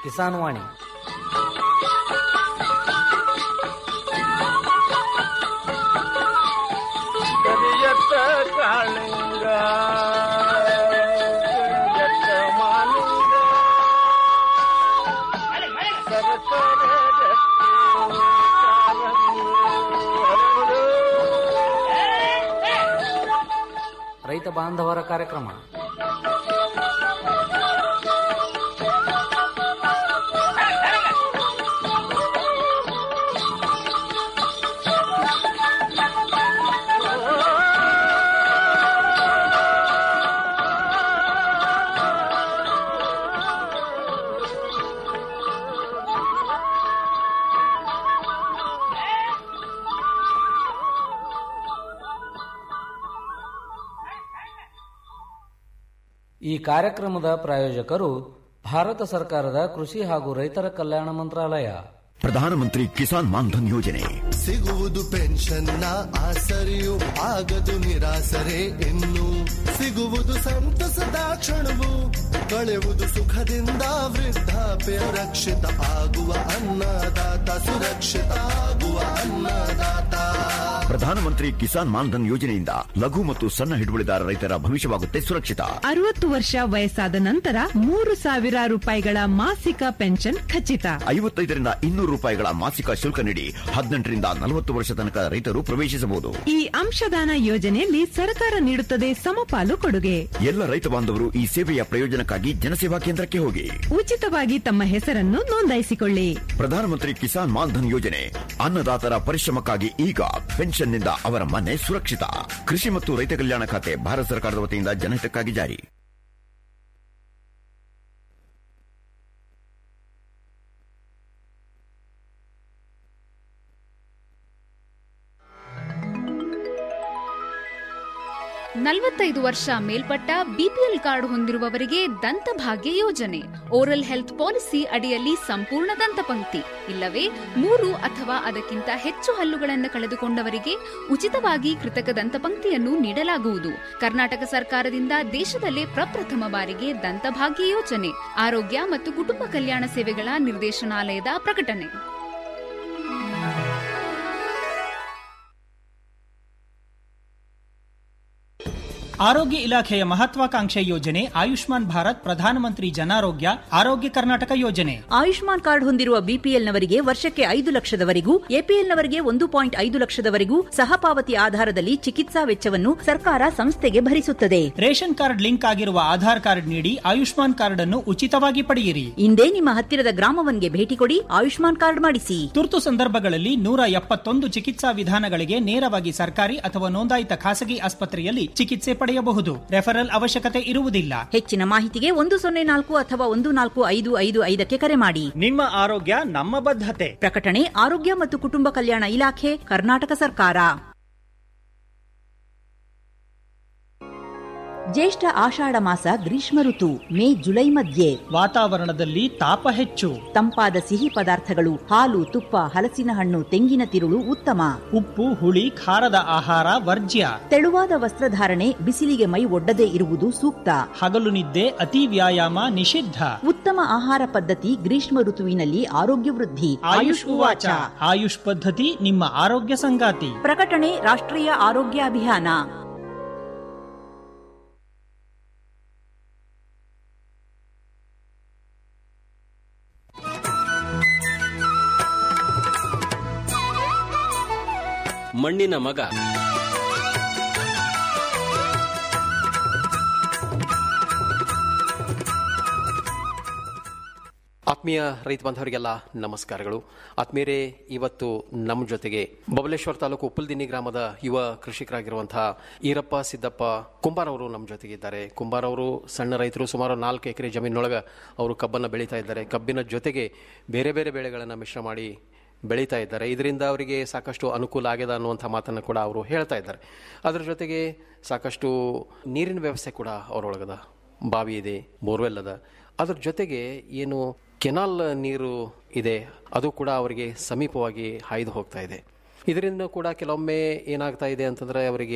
ಕಿಸಾನ್ ವಾಣಿ ಕರಿಯತ್ತ ಕಾಳಿಂಗ ಕರಿಯತ್ತ ಮಾಲಿಂಗ ಸರಸರ ಗಟ್ಟಿ ಕಾಲಂಗಿ ಹರಡು. ರೈತ ಬಾಂಧವರ ಕಾರ್ಯಕ್ರಮ ಈ ಕಾರ್ಯಕ್ರಮದ ಪ್ರಾಯೋಜಕರು ಭಾರತ ಸರ್ಕಾರದ ಕೃಷಿ ಹಾಗೂ ರೈತರ ಕಲ್ಯಾಣ ಮಂತ್ರಾಲಯ ಪ್ರಧಾನಮಂತ್ರಿ ಕಿಸಾನ್ ಮಾನ್ಧನ್ ಯೋಜನೆ ಸಿಗುವುದು ಪೆನ್ಷನ್ನ ಆಸರೆಯು ಆಗದು ನಿರಾಸರೆ ಇನ್ನು ಸಿಗುವುದು ಸಂತಸದ ಕ್ಷಣವು ಕಳೆವುದು ಸುಖದಿಂದ ವೃದ್ಧಾಪ್ಯ ರಕ್ಷಿತ ಆಗುವ ಅನ್ನದಾತ ಸುರಕ್ಷಿತ ಆಗುವ ಅನ್ನದಾತ ಪ್ರಧಾನಮಂತ್ರಿ ಕಿಸಾನ್ ಮಾನ್ಧನ್ ಯೋಜನೆಯಿಂದ ಲಘು ಮತ್ತು ಸಣ್ಣ ಹಿಡುವಳಿದಾರ ರೈತರ ಭವಿಷ್ಯವಾಗುತ್ತೆ ಸುರಕ್ಷಿತ ಅರವತ್ತು ವರ್ಷ ವಯಸ್ಸಾದ ನಂತರ ಮೂರು ಸಾವಿರ ರೂಪಾಯಿಗಳ ಮಾಸಿಕ ಪೆನ್ಷನ್ ಖಚಿತ ಐವತ್ತೈದರಿಂದ ಇನ್ನೂರು ರೂಪಾಯಿಗಳ ಮಾಸಿಕ ಶುಲ್ಕ ನೀಡಿ ಹದಿನೆಂಟರಿಂದ ನಲವತ್ತು ವರ್ಷ ತನಕ ರೈತರು ಪ್ರವೇಶಿಸಬಹುದು ಈ ಅಂಶದಾನ ಯೋಜನೆಯಲ್ಲಿ ಸರ್ಕಾರ ನೀಡುತ್ತದೆ ಸಮಪಾಲು ಕೊಡುಗೆ ಎಲ್ಲ ರೈತ ಬಾಂಧವರು ಈ ಸೇವೆಯ ಪ್ರಯೋಜನಕ್ಕಾಗಿ ಜನಸೇವಾ ಕೇಂದ್ರಕ್ಕೆ ಹೋಗಿ ಉಚಿತವಾಗಿ ತಮ್ಮ ಹೆಸರನ್ನು ನೋಂದಾಯಿಸಿಕೊಳ್ಳಿ ಪ್ರಧಾನಮಂತ್ರಿ ಕಿಸಾನ್ ಮಾನ್ಧನ್ ಯೋಜನೆ ಅನ್ನದಾತರ ಪರಿಶ್ರಮಕ್ಕಾಗಿ ಈಗ ಪೆನ್ಷನ್ನಿಂದ ಅವರ ಮನೆ ಸುರಕ್ಷಿತ ಕೃಷಿ ಮತ್ತು ರೈತ ಕಲ್ಯಾಣ ಖಾತೆ ಭಾರತ ಸರ್ಕಾರದ ವತಿಯಿಂದ ಜನಹಿತಕ್ಕಾಗಿ ಜಾರಿ ನಲವತ್ತೈದು ವರ್ಷ ಮೇಲ್ಪಟ್ಟ ಬಿಪಿಎಲ್ ಕಾರ್ಡ್ ಹೊಂದಿರುವವರಿಗೆ ದಂತಭಾಗ್ಯ ಯೋಜನೆ ಓರಲ್ ಹೆಲ್ತ್ ಪಾಲಿಸಿ ಅಡಿಯಲ್ಲಿ ಸಂಪೂರ್ಣ ದಂತಪಂಕ್ತಿ ಇಲ್ಲವೇ ಮೂರು ಅಥವಾ ಅದಕ್ಕಿಂತ ಹೆಚ್ಚು ಹಲ್ಲುಗಳನ್ನು ಕಳೆದುಕೊಂಡವರಿಗೆ ಉಚಿತವಾಗಿ ಕೃತಕ ದಂತಪಂಕ್ತಿಯನ್ನು ನೀಡಲಾಗುವುದು ಕರ್ನಾಟಕ ಸರ್ಕಾರದಿಂದ ದೇಶದಲ್ಲೇ ಪ್ರಪ್ರಥಮ ಬಾರಿಗೆ ದಂತಭಾಗ್ಯ ಯೋಜನೆ ಆರೋಗ್ಯ ಮತ್ತು ಕುಟುಂಬ ಕಲ್ಯಾಣ ಸೇವೆಗಳ ನಿರ್ದೇಶನಾಲಯದ ಪ್ರಕಟಣೆ ಆರೋಗ್ಯ ಇಲಾಖೆಯ ಮಹತ್ವಾಕಾಂಕ್ಷೆ ಯೋಜನೆ ಆಯುಷ್ಮಾನ್ ಭಾರತ್ ಪ್ರಧಾನಮಂತ್ರಿ ಜನಾರೋಗ್ಯ ಆರೋಗ್ಯ ಕರ್ನಾಟಕ ಯೋಜನೆ ಆಯುಷ್ಮಾನ್ ಕಾರ್ಡ್ ಹೊಂದಿರುವ ಬಿಪಿಎಲ್ನವರಿಗೆ ವರ್ಷಕ್ಕೆ ಐದು ಲಕ್ಷದವರೆಗೂ ಎಪಿಎಲ್ನವರಿಗೆ ಒಂದು ಪಾಯಿಂಟ್ ಐದು ಲಕ್ಷದವರೆಗೂ ಸಹಪಾವತಿ ಆಧಾರದಲ್ಲಿ ಚಿಕಿತ್ಸಾ ವೆಚ್ಚವನ್ನು ಸರ್ಕಾರ ಸಂಸ್ಥೆಗೆ ಭರಿಸುತ್ತದೆ ರೇಷನ್ ಕಾರ್ಡ್ ಲಿಂಕ್ ಆಗಿರುವ ಆಧಾರ್ ಕಾರ್ಡ್ ನೀಡಿ ಆಯುಷ್ಮಾನ್ ಕಾರ್ಡ್ ಅನ್ನು ಉಚಿತವಾಗಿ ಪಡೆಯಿರಿ ಇಂದೇ ನಿಮ್ಮ ಹತ್ತಿರದ ಗ್ರಾಮವನ್ಗೆ ಭೇಟಿ ಕೊಡಿ ಆಯುಷ್ಮಾನ್ ಕಾರ್ಡ್ ಮಾಡಿಸಿ ತುರ್ತು ಸಂದರ್ಭಗಳಲ್ಲಿ ನೂರ ಎಪ್ಪತ್ತೊಂದು ಚಿಕಿತ್ಸಾ ವಿಧಾನಗಳಿಗೆ ನೇರವಾಗಿ ಸರ್ಕಾರಿ ಅಥವಾ ನೋಂದಾಯಿತ ಖಾಸಗಿ ಆಸ್ಪತ್ರೆಯಲ್ಲಿ ಚಿಕಿತ್ಸೆ ಪಡೆಯಬಹುದು ರೆಫರಲ್ ಅವಶ್ಯಕತೆ ಇರುವುದಿಲ್ಲ ಹೆಚ್ಚಿನ ಮಾಹಿತಿಗೆ ಒಂದು ಸೊನ್ನೆ ನಾಲ್ಕು ಅಥವಾ ಒಂದು ನಾಲ್ಕು ಐದು ಐದು ಐದಕ್ಕೆ ಕರೆ ಮಾಡಿ ನಿಮ್ಮ ಆರೋಗ್ಯ ನಮ್ಮ ಬದ್ಧತೆ ಪ್ರಕಟಣೆ ಆರೋಗ್ಯ ಮತ್ತು ಕುಟುಂಬ ಕಲ್ಯಾಣ ಇಲಾಖೆ ಕರ್ನಾಟಕ ಸರ್ಕಾರ ಜ್ಯೇಷ್ಠ ಆಷಾಢ ಮಾಸ ಗ್ರೀಷ್ಮ ಋತು ಮೇ ಜುಲೈ ಮಧ್ಯೆ ವಾತಾವರಣದಲ್ಲಿ ತಾಪ ಹೆಚ್ಚು ತಂಪಾದ ಸಿಹಿ ಪದಾರ್ಥಗಳು ಹಾಲು ತುಪ್ಪ ಹಲಸಿನ ಹಣ್ಣು ತೆಂಗಿನ ತಿರುಳು ಉತ್ತಮ ಉಪ್ಪು ಹುಳಿ ಖಾರದ ಆಹಾರ ವರ್ಜ್ಯ ತೆಳುವಾದ ವಸ್ತ್ರಧಾರಣೆ ಬಿಸಿಲಿಗೆ ಮೈ ಒಡ್ಡದೇ ಇರುವುದು ಸೂಕ್ತ ಹಗಲು ನಿದ್ದೆ ಅತಿ ವ್ಯಾಯಾಮ ನಿಷಿದ್ಧ ಉತ್ತಮ ಆಹಾರ ಪದ್ಧತಿ ಗ್ರೀಷ್ಮ ಋತುವಿನಲ್ಲಿ ಆರೋಗ್ಯ ವೃದ್ಧಿ ಆಯುಷ್ ಉವಾಚ ಆಯುಷ್ ಪದ್ಧತಿ ನಿಮ್ಮ ಆರೋಗ್ಯ ಸಂಗಾತಿ ಪ್ರಕಟಣೆ ರಾಷ್ಟ್ರೀಯ ಆರೋಗ್ಯ ಅಭಿಯಾನ ಮಣ್ಣಿನ ಮಗ ಆತ್ಮೀಯ ರೈತ ಬಾಂಧವರಿಗೆಲ್ಲ ನಮಸ್ಕಾರಗಳು ಆತ್ಮೀಯರೇ ಇವತ್ತು ನಮ್ಮ ಜೊತೆಗೆ ಬಬಲೇಶ್ವರ ತಾಲೂಕು ಉಪ್ಪಲ್ದಿನ್ನಿ ಗ್ರಾಮದ ಯುವ ಕೃಷಿಕರಾಗಿರುವಂತಹ ಈರಪ್ಪ ಸಿದ್ದಪ್ಪ ಕುಂಬಾರ್ ಅವರು ನಮ್ಮ ಜೊತೆಗೆ ಇದ್ದಾರೆ ಕುಂಬಾರ್ ಅವರು ಸಣ್ಣ ರೈತರು ಸುಮಾರು ನಾಲ್ಕು ಎಕರೆ ಜಮೀನೊಳಗೆ ಅವರು ಕಬ್ಬನ್ನು ಬೆಳೀತಾ ಇದ್ದಾರೆ ಕಬ್ಬಿನ ಜೊತೆಗೆ ಬೇರೆ ಬೇರೆ ಬೆಳೆಗಳನ್ನು ಮಿಶ್ರ ಮಾಡಿ ಬೆಳೀತಾ ಇದ್ದಾರೆ ಇದರಿಂದ ಅವರಿಗೆ ಸಾಕಷ್ಟು ಅನುಕೂಲ ಆಗಿದೆ ಅನ್ನುವಂಥ ಮಾತನ್ನು ಕೂಡ ಅವರು ಹೇಳ್ತಾ ಇದ್ದಾರೆ ಅದರ ಜೊತೆಗೆ ಸಾಕಷ್ಟು ನೀರಿನ ವ್ಯವಸ್ಥೆ ಕೂಡ ಅವರೊಳಗದ ಬಾವಿ ಇದೆ ಬೋರ್ವೆಲ್ ಅದ ಅದ್ರ ಜೊತೆಗೆ ಏನು ಕೆನಾಲ್ ನೀರು ಇದೆ ಅದು ಕೂಡ ಅವರಿಗೆ ಸಮೀಪವಾಗಿ ಹಾಯ್ದು ಹೋಗ್ತಾ ಇದೆ ಇದರಿಂದ ಕೂಡ ಕೆಲವೊಮ್ಮೆ ಏನಾಗ್ತಾ ಇದೆ ಅಂತಂದರೆ ಅವರಿಗೆ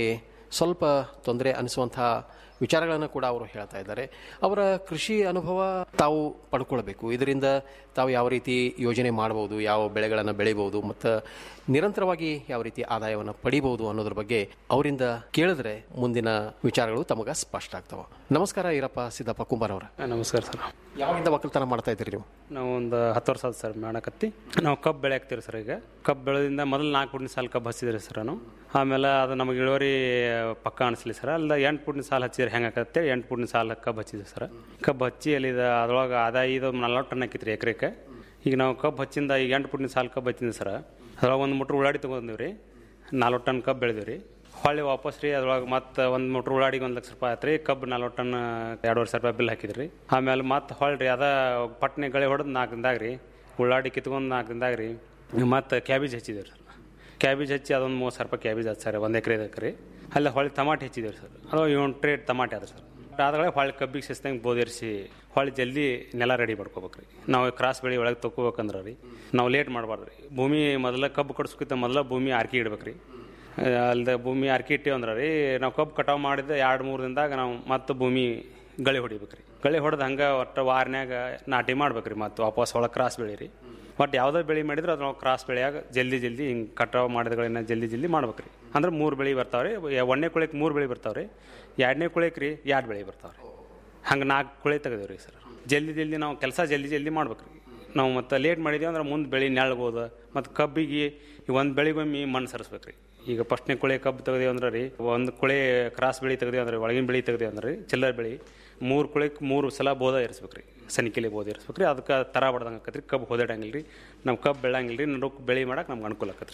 ಸ್ವಲ್ಪ ತೊಂದರೆ ಅನಿಸುವಂತಹ ವಿಚಾರಗಳನ್ನು ಕೂಡ ಅವರು ಹೇಳ್ತಾ ಇದ್ದಾರೆ ಅವರ ಕೃಷಿ ಅನುಭವ ತಾವು ಪಡ್ಕೊಳ್ಬೇಕು ಇದರಿಂದ ತಾವು ಯಾವ ರೀತಿ ಯೋಜನೆ ಮಾಡಬಹುದು ಯಾವ ಬೆಳೆಗಳನ್ನು ಬೆಳಿಬಹುದು ಮತ್ತು ನಿರಂತರವಾಗಿ ಯಾವ ರೀತಿ ಆದಾಯವನ್ನು ಪಡಿಬಹುದು ಅನ್ನೋದ್ರ ಬಗ್ಗೆ ಅವರಿಂದ ಕೇಳಿದ್ರೆ ಮುಂದಿನ ವಿಚಾರಗಳು ತಮಗ ಸ್ಪಷ್ಟ ಆಗ್ತಾವ ನಮಸ್ಕಾರ ಈರಪ್ಪ ಸಿದ್ದಪ್ಪ ಕುಂಬಾರ್ ಅವರ ನಮಸ್ಕಾರ ಸರ್ ಯಾವಾಗಿಂದ ಒಕ್ಕಲ್ತನ ಮಾಡ್ತಾ ಇದ್ದೀರಿ ನೀವು ನಾವು ಒಂದು ಹತ್ತು ವರ್ಷ ಆಯ್ತು ಸರ್ ಮಾಡಕತ್ತಿ ನಾವು ಕಬ್ಬು ಬೆಳೆ ಹಾಕ್ತೀವಿ ಸರ್ ಈಗ ಕಬ್ಬು ಬೆಳೆದಿಂದ ಮೊದಲು ನಾಲ್ಕು ಪುಟ್ಟಿನ ಸಾಲ ಕಬ್ಬು ಹಚ್ಚಿದ್ರಿ ಸರ್ ನಾನು ಆಮೇಲೆ ಅದು ನಮಗೆ ಇಳುವರಿ ಪಕ್ಕ ಅನಿಸ್ಲಿ ಸರ್ ಅಲ್ಲ ಎಂಟು ಪುಟ್ಟಿನ ಸಾಲ ಹಚ್ಚಿದ್ರೆ ಹೆಂಗೆ ಆಕತ್ತೆ ಎಂಟು ಪುಟ್ಟಿನ ಸಾಲ ಕಬ್ಬು ಹಚ್ಚಿದ್ವಿ ಸರ್ ಕಬ್ಬು ಹಚ್ಚಿ ಅಲ್ಲಿ ಇದು ಅದ್ರೊಳಗೆ ಆದಾಯ ಇದು ನಲ್ವತ್ತು ಟನ್ ಹಾಕಿತ್ರಿ ಎಕರೆಗೆ ಈಗ ನಾವು ಕಬ್ಬು ಹಚ್ಚಿಂದ ಈಗ ಎಂಟು ಪುಟ್ಟಿನ ಸಾಲ ಕಬ್ಬು ಹಚ್ಚಿದ್ವಿ ಸರ್ ಅದ್ರೊಳಗೆ ಒಂದು ಮುಟ್ರು ಉಳ್ಳಾಡಿ ತೊಗೊಂಡಿವಿ ರೀ ನಲ್ವತ್ತು ಟನ್ ಕಬ್ಬು ಬೆಳೆದಿವಿ ರೀ ಹೊಳ್ಳಿ ವಾಪಸ್ ರೀ ಅದ್ರೊಳಗೆ ಮತ್ತೆ ಒಂದು ಮುಟ್ರು ಉಳ್ಳಾಡಿಗೆ ಒಂದು ಲಕ್ಷ ರೂಪಾಯಿ ಆಯ್ತು ರೀ ಕಬ್ಬು ನಲ್ವತ್ತು ಟನ್ ಎರಡುವರೆ ಸಾವಿರ ರೂಪಾಯಿ ಬಿಲ್ ಹಾಕಿದ್ರಿ ಆಮೇಲೆ ಮತ್ತೆ ಹೊಳ್ಳಿ ರೀ ಅದ ಪಟ್ನೆ ಗಳೆ ಹೊಡೆದು ನಾಲ್ಕು ದಿನದಾಗ ರೀ ಉಳ್ಳಾಡಿ ಕಿತ್ಕೊಂಡು ನಾಲ್ಕು ದಿನದಾಗ ರೀ ಮತ್ತು ಕ್ಯಾಬೇಜ್ ಹಚ್ಚಿದ್ದೀವಿ ಸರ್ ಕ್ಯಾಬೇಜ್ ಹಚ್ಚಿ ಅದೊಂದು ಮೂವತ್ತು ಸಾವಿರ ರೂಪಾಯಿ ಕ್ಯಾಬೇಜ್ ಹಚ್ಚಿ ಸರ್ ಒಂದು ಎಕರೆ ಎಕರೆ ಅಲ್ಲಿ ಹೊಳ್ಳಿ ಟಮಾಟೆ ಹಚ್ಚಿದ್ದೀವಿ ಸರ್ ಅದು ಏಳು ಟ್ರೇಡ್ ಟಮಾಟೆ ಅದ ಸರ್ ಆದ್ಮೇಲೆ ಹೊಳ್ಳಿ ಕಬ್ಬಿಗೆ ಶಿಸ್ತಂಗೆ ಬೋದಿರಿಸಿ ಹೊಳ್ಳಿ ಜಲ್ದಿ ನೆಲ ರೆಡಿ ಮಾಡ್ಕೋಬೇಕು ರೀ ನಾವು ಕ್ರಾಸ್ ಬೆಳೆ ಒಳಗೆ ತೊಗೋಬೇಕಂದ್ರೆ ರೀ ನಾವು ಲೇಟ್ ಮಾಡಬಾರ್ದು ರೀ ಭೂಮಿ ಮೊದಲ ಕಬ್ಬು ಕಟ್ಸ್ಕಿಂತ ಮೊದಲ ಭೂಮಿ ಆರ್ಕಿ ಇಡ್ಬೇಕು ರೀ ಅಲ್ದ ಭೂಮಿ ಆರ್ಕಿ ಇಟ್ಟಿವಿ ಅಂದ್ರೆ ರೀ ನಾವು ಕಬ್ಬು ಕಟಾವು ಮಾಡಿದ ಎರಡು ಮೂರು ದಿನದಾಗ ನಾವು ಮತ್ತೆ ಭೂಮಿ ಗಳೆ ಹೊಡಿಬೇಕು ರೀ ಗಳೆ ಹೊಡೆದು ಹಂಗೆ ಒಟ್ಟು ವಾರನ್ಯಾಗ ನಾಟಿ ಮಾಡ್ಬೇಕು ರೀ ಮತ್ತು ವಾಪಸ್ ಒಳಗೆ ಕ್ರಾಸ್ ಬೆಳೆ ರೀ ಬಟ್ ಯಾವುದೇ ಬೆಳೆ ಮಾಡಿದ್ರೆ ಅದು ನಾವು ಕ್ರಾಸ್ ಬೆಳೆಯಾಗ ಜಲ್ದಿ ಜಲ್ದಿ ಹಿಂಗೆ ಕಟಾವು ಮಾಡಿದಗಳನ್ನ ಜಲ್ದಿ ಜಲ್ದಿ ಮಾಡ್ಬೇಕು ರೀ ಅಂದ್ರೆ ಮೂರು ಬೆಳೆ ಬರ್ತಾವೆ ರೀ ಒಂದನೇ ಕುಳಿಗೆ ಮೂರು ಬೆಳೆ ಬರ್ತಾವೆ ರೀ ಎರಡನೇ ಕುಳಿಗೆ ರೀ ಎರಡು ಬೆಳೆ ಬರ್ತಾವೆ ರೀ ಹಂಗೆ ನಾಲ್ಕು ಕುಳಿ ತೆಗೆದೇವೆ ರೀ ಸರ್ ಜಲ್ದಿ ಜಲ್ದಿ ನಾವು ಕೆಲಸ ಜಲ್ದಿ ಜಲ್ದಿ ಮಾಡ್ಬೇಕು ರೀ ನಾವು ಮತ್ತೆ ಲೇಟ್ ಮಾಡಿದ್ವಿ ಅಂದ್ರೆ ಮುಂದೆ ಬೆಳೆ ನೆಳ್ಬೋದು ಮತ್ತು ಕಬ್ಬಿಗೆ ಈ ಒಂದು ಬೆಳೆಗೊಮ್ಮೆ ಮಣ್ಣು ಸರಿಸ್ಬೇಕು ರೀ ಈಗ ಫಸ್ಟ್ನೇ ಕುಳೆ ಕಬ್ಬು ತೆಗ್ದೇವು ಅಂದ್ರೆ ರೀ ಒಂದು ಕುಳೆ ಕ್ರಾಸ್ ಬೆಳೆ ತೆಗ್ದೇವು ಅಂದ್ರೆ ಒಳಗಿನ ಬೆಳೆ ತೆಗ್ದೇವು ಅಂದ್ರೆ ರೀ ಚಿಲ್ಲರ್ ಬೆಳೆ ಮೂರು ಕುಳೆಗೆ ಮೂರು ಸಲ ಬೋಧ ಇರಿಸ್ಬೇಕು ರೀ ಸನಿಕೆಲಿ ಬೋಧ ಇರಿಸ್ಬೇಕು ರೀ ಅದಕ್ಕೆ ತರ ಬಡ್ದಂಗೆ ಆಕತ್ರಿ ಕಬ್ಬು ಹೋದಾಡಂಗಿಲ್ಲ ರೀ ನಮ್ಮ ಕಬ್ಬು ಬೆಳಂಗಿಲ್ಲ ರೀ ನಡುಕ್ ಬೆಳೆ ಮಾಡಕ್ಕೆ ನಮ್ಗೆ ಅನುಕೂಲ ಆಕತ್ರಿ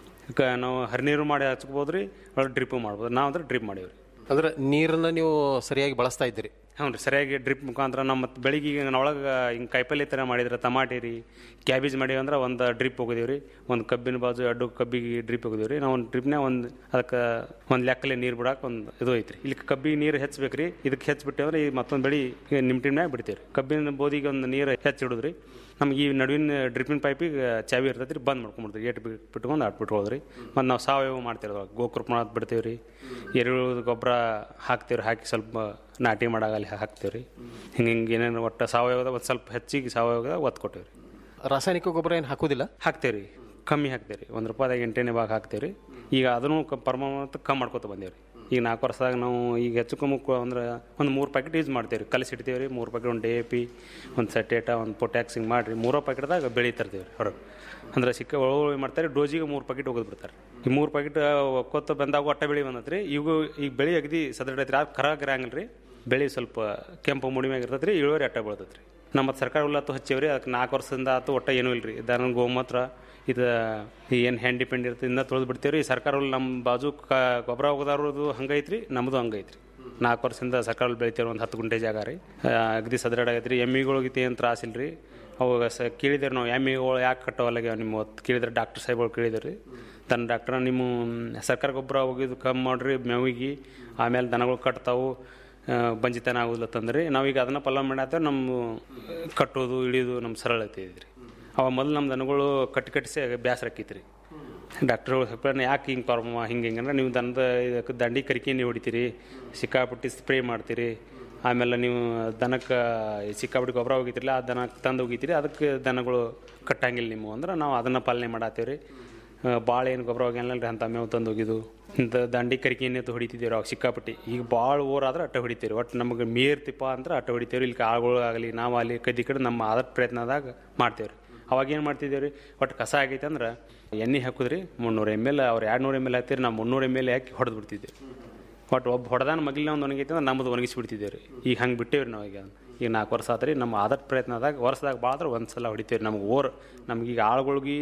ಕ ನಾವು ಹರಿನೀರು ಮಾಡಿ ಹಚ್ಕೋಬೋದು ರೀ ಒಳಗೆ ಡ್ರಿಪ್ಪು ಮಾಡ್ಬೋದು ನಾವು ಅಂದ್ರೆ ಡ್ರಿಪ್ ಮಾಡೀವಿ ರೀ ಅಂದ್ರೆ ನೀರನ್ನ ನೀವು ಸರಿಯಾಗಿ ಬಳಸ್ತಾ ಇದ್ದೀರಿ ಹ್ಞೂ ರೀ ಸರಿಯಾಗಿ ಡ್ರಿಪ್ ಮುಖಾಂತರ ನಮ್ಮ ಮತ್ತೆ ಬೆಳಿಗ್ಗೆ ಈಗ ಒಳಗೆ ಹಿಂಗೆ ಕಾಯಿಪಲ್ಲೆ ಥರ ಮಾಡಿದ್ರೆ ಟಮಾಟಿ ರೀ ಕ್ಯಾಬೇಜ್ ಮಾಡೀವಿ ಅಂದ್ರೆ ಒಂದು ಡ್ರಿಪ್ ಹೋಗಿದೀವಿ ರೀ ಒಂದು ಕಬ್ಬಿನ ಬಾಜು ಎರಡು ಕಬ್ಬಿಗೆ ಡ್ರಿಪ್ ಹೋಗಿದೀವಿ ರೀ ನಾವು ಒಂದು ಡ್ರಿಪ್ನೇ ಒಂದು ಅದಕ್ಕೆ ಒಂದು ಲೆಕ್ಕಲೆ ನೀರು ಬಿಡಕ್ಕೆ ಒಂದು ಇದು ಐತ್ರಿ ಇಲ್ಲಿ ಕಬ್ಬಿಗೆ ನೀರು ಹೆಚ್ಚಬೇಕು ರೀ ಇದಕ್ಕೆ ಹೆಚ್ಚಿಬಿಟ್ಟೆ ಅಂದ್ರೆ ಈ ಮತ್ತೊಂದು ಬೆಳೆ ನಿಮ್ಮ ಟೀಮ್ನಾಗ ಬಿಡ್ತೀವಿ ರೀ ಕಬ್ಬಿನ ಬೋದಿಗೆ ಒಂದು ನೀರು ಹೆಚ್ಚಿ ಹಿಡಿದ್ರಿ ನಮ್ಗೆ ಈ ನಡುವಿನ ಡ್ರಿಪ್ಪಿನ ಪೈಪಿಗೆ ಚಾವಿ ಇರ್ತೈತೆ ರೀ ಬಂದ್ ಮಾಡ್ಕೊಂಬಿಡ್ತೀವಿ ಏಟ್ ಬಿಟ್ಟು ಬಿಟ್ಕೊಂಡು ಆಟ್ ಬಿಟ್ಕೊಳ್ಳೋದು ರೀ ಮತ್ತು ನಾವು ಸಾವಯವ ಮಾಡ್ತಿರೋದು ಗೋಕೃಪ ಬಿಡ್ತೀವಿ ರೀ ಎರೆಹುಳು ಗೊಬ್ಬರ ಹಾಕ್ತೀವಿ ರೀ ಹಾಕಿ ಸ್ವಲ್ಪ ನಾಟಿ ಮಾಡಾಗಲ್ಲಿ ಹಾಕ್ತೀವಿ ರೀ ಹಿಂಗೆ ಹಿಂಗೆ ಏನೇನು ಒಟ್ಟು ಸಾವಯವದ ಒಂದು ಸ್ವಲ್ಪ ಹೆಚ್ಚಿಗೆ ಸಾವಯವದ ಒತ್ತು ಕೊಟ್ಟಿವಿ ರೀ ರಾಸಾಯನಿಕ ಗೊಬ್ಬರ ಏನು ಹಾಕೋದಿಲ್ಲ ಹಾಕ್ತೇವೆ ರೀ ಕಮ್ಮಿ ಹಾಕ್ತೇವೆ ರೀ ಒಂದು ರೂಪಾಯಿದಾಗ ಎಂಟನೇ ಭಾಗ ಹಾಕ್ತೇವೆ ರೀ ಈಗ ಅದನ್ನು ಕ ಪ್ರಮಾಣ ಕಮ್ಮಿ ಮಾಡ್ಕೊತ ಬಂದೇವೆ ರೀ ಈಗ ನಾಲ್ಕು ವರ್ಷದಾಗ ನಾವು ಈಗ ಹೆಚ್ಚು ಕಮ್ಮಿ ಕು- ಅಂದ್ರೆ ಒಂದು ಮೂರು ಪ್ಯಾಕೆಟ್ ಯೂಸ್ ಮಾಡ್ತೇವೆ ರೀ ಕಲಸಿ ಇಡ್ತೀವಿ ರೀ ಮೂರು ಪ್ಯಾಕೆಟ್ ಒಂದು ಡಿ ಎ ಪಿ ಒಂದು ಸೆಟೇಟ ಒಂದು ಪೊಟ್ಯಾಕ್ಸ್ ಹಿಂಗೆ ಮಾಡಿರಿ ಮೂರೋ ಪ್ಯಾಕೆಟ್ದಾಗ ಬೆಳೆ ತರ್ತೀವಿ ರೀ ಹೊರಗೆ ಅಂದ್ರೆ ಸಿಕ್ಕ ಒಳಗೆ ಮಾಡ್ತಾರೆ ಡೋಜಿಗೆ ಮೂರು ಪ್ಯಾಕೆಟ್ ಹೋಗೋದು ಬಿಡ್ತಾರೆ ಈ ಮೂರು ಪ್ಯಾಕೆಟ್ ಒಕ್ಕೊತ್ತ ಬಂದಾಗ ಒಟ್ಟ ಬೆಳೆ ಬಂದತ್ರಿ ಈಗ ಈಗ ಬೆಳೆ ಅಗದಿ ಸದಡೈತ್ರಿ ಆ ಕರಾಗ ಇರಂಗಿಲ್ಲ ರೀ ಬೆಳೆ ಸ್ವಲ್ಪ ಕೆಂಪು ಮುಡಿಮ್ಯಾಗ ಇರ್ತೈತೆ ರೀ ಇಳುವರಿ ಅಟ್ಟ ಬೀಳ್ತೈತೆ ರೀ ನಮ್ಮ ಮತ್ತೆ ಸರ್ಕಾರ ಹುಲ್ಲತ್ತು ಹಚ್ಚೇವ್ರಿ ಅದಕ್ಕೆ ನಾಲ್ಕು ವರ್ಷದಿಂದ ಆತು ಒಟ್ಟ ಏನೂ ಇಲ್ಲ ರೀ ದನ ಗೋಮೂತ್ರ ಇದು ಏನು ಹ್ಯಾಂಡ್ ಡಿಪೆಂಡ್ ಇರ್ತದೆ ಇನ್ನ ತೊಳೆದು ಬಿಡ್ತೇವೆ ರೀ ಸರ್ಕಾರ ಹುಲ್ಲು ನಮ್ಮ ಬಾಜು ಕ ಗೊಬ್ಬರ ಹೋಗೋದಾರದು ಹಂಗೈತ್ರಿ ನಮ್ಮದು ಹಂಗೈತ್ರಿ ನಾಲ್ಕು ವರ್ಷದಿಂದ ಸರ್ಕಾರ ಹುಲ್ಲು ಬೆಳಿತೇವೆ ಒಂದು ಹತ್ತು ಗುಂಟೆ ಜಾಗ ರೀ ಆ, ಅಗದಿ ಸದರಾಡಾಗೈತೆ ರೀ ಎಮ್ಮಿಗಳಿಗೆ ಏನು ತ್ರಾಸ ಇಲ್ಲ ರೀ ಅವಾಗ ಸ ಕೇಳಿದ್ರೆ ನಾವು ಎಮ್ಮಿಗಳು ಯಾಕೆ ಕಟ್ಟವಲ್ಲಾಗ್ಯಾವ ನಿಮ್ಮ ಹೊತ್ತು ಕೇಳಿದ್ರೆ ಡಾಕ್ಟರ್ ಸಾಹೇಬ್ಗಳು ಕೇಳಿದ್ರು ರೀ ತನ್ನ ಡಾಕ್ಟ್ರ ನಿಮ್ಮ ಸರ್ಕಾರ ಗೊಬ್ಬರ ಹೋಗಿದ್ದು ಕಮ್ಮಿ ಮಾಡ್ರಿ ಮೇವಿಗೆ ಆಮೇಲೆ ದನಗಳು ಕಟ್ತಾವು ಆ, ಬಂಜಿತನ ಆಗೋದಿಲ್ಲ ತಂದ್ರಿ ನಾವೀಗ ಅದನ್ನ ಪಲ್ಲ ಮಾಡಾತ ನಮ್ಮ ಕಟ್ಟೋದು ಇಳಿಯೋದು ನಮ್ಮ ಸರಳ ಐತಿ ರೀ ಅವ ಮೊದಲು ನಮ್ಮ ದನಗಳು ಕಟ್ಟಿ ಕಟ್ಟಿಸಿ ಬ್ಯಾಸರ ಆಕೈತಿ ಡಾಕ್ಟರ್ಗಳು ಹೇಳ್ತಾರೆ ಯಾಕೆ ಹಿಂಗೆ ಪ್ರಾಬ್ಲಮ್ ಹಿಂಗೆ ಹಿಂಗೆ ಅಂದ್ರೆ ನೀವು ದನದ ಇದಕ್ಕೆ ದಂಡಿ ಕರಿಕೆ ನೀವು ಹೊಡಿತೀರಿ ಸಿಕ್ಕಾಪಟ್ಟಿ ಸ್ಪ್ರೇ ಮಾಡ್ತೀರಿ ಆಮೇಲೆ ನೀವು ದನಕ್ಕೆ ಸಿಕ್ಕಾಪಟ್ಟಿ ಗೊಬ್ಬರ ಹೋಗಿತಿರಲ್ಲ ಆ ದನಕ್ಕೆ ತಂದು ಹೋಗಿತೀರಿ ಅದಕ್ಕೆ ದನಗಳು ಕಟ್ಟಂಗಿಲ್ಲ ನೀವು ಅಂದ್ರೆ ನಾವು ಅದನ್ನು ಪಾಲನೆ ಮಾಡತ್ತೀವಿ ರೀ ಭಾಳ ಏನು ಗೊಬ್ಬರ ಹೋಗ್ಯಾನಲ್ಲ ರೀ ಅಂತ ಮೇವು ತಂದು ಹೋಗಿದ್ದು ಇಂಥ ದಂಡಿ ಕರಿಕೆ ಎಣ್ಣೆ ಹೊಡಿತಿದ್ದೀವಿ ಅವಾಗ ಸಿಕ್ಕಾಪಟ್ಟಿ ಈಗ ಭಾಳ ಓರಾದ್ರೆ ಅಟ್ಟ ಹೊಡಿತೀವಿ ಒಟ್ಟು ನಮಗೆ ಮೇರ್ತಿಪ್ಪ ಅಂದ್ರೆ ಅಟ್ಟ ಹೊಡಿತೀವಿ ಇಲ್ಲಿ ಆಳುಗಳು ಆಗಲಿ ನಾವು ಅಲ್ಲಿ ಕದಿ ಕಡೆ ನಮ್ಮ ಆದರ್ ಪ್ರಯತ್ನದಾಗ ಮಾಡ್ತೇವೆ ರೀ ಅವಾಗ ಏನು ಮಾಡ್ತಿದ್ದೇವೆ ರೀ ಒಟ್ಟು ಕಸ ಆಗೈತೆ ಅಂದ್ರೆ ಎಣ್ಣೆ ಹಾಕಿದ್ರಿ ಮುನ್ನೂರು ಎಮ್ ಎಲ್ ಅವ್ರು ಎರಡು ನೂರು ಎಮ್ ಎಲ್ ಹಾಕ್ತೀರಿ ನಾವು ಮುನ್ನೂರು ಎಮ್ ಎಲ್ ಹಾಕಿ ಹೊಡೆದು ಬಿಡ್ತಿದ್ದೆ ಒಟ್ಟು ಒಬ್ಬ ಹೊಡೆದಾನ ಮಗಿಲಿನ ಒಂದು ಒಣಗೈತೆ ಅಂದ್ರೆ ನಮ್ಮದು ಒಣಗಿಸಿ ಬಿಡ್ತಿದ್ದೇವೆ ರೀ ಈಗ ಹಂಗೆ ಬಿಟ್ಟೇವೆ ರೀ ನಾವು ಈಗ ಈಗ ನಾಲ್ಕು ವರ್ಷ ಆತ್ರಿ ನಮ್ಮ ಆದರ್ ಪ್ರಯತ್ನದಾಗ ವರ್ಷದಾಗ ಭಾಳ ಅಂದ್ರೆ ಒಂದು ಸಲ ಹೊಡಿತೇವೆ ನಮ್ಗೆ ಓರ್ ನಮ್ಗೆ ಈಗ ಆಳುಗಳಿಗೆ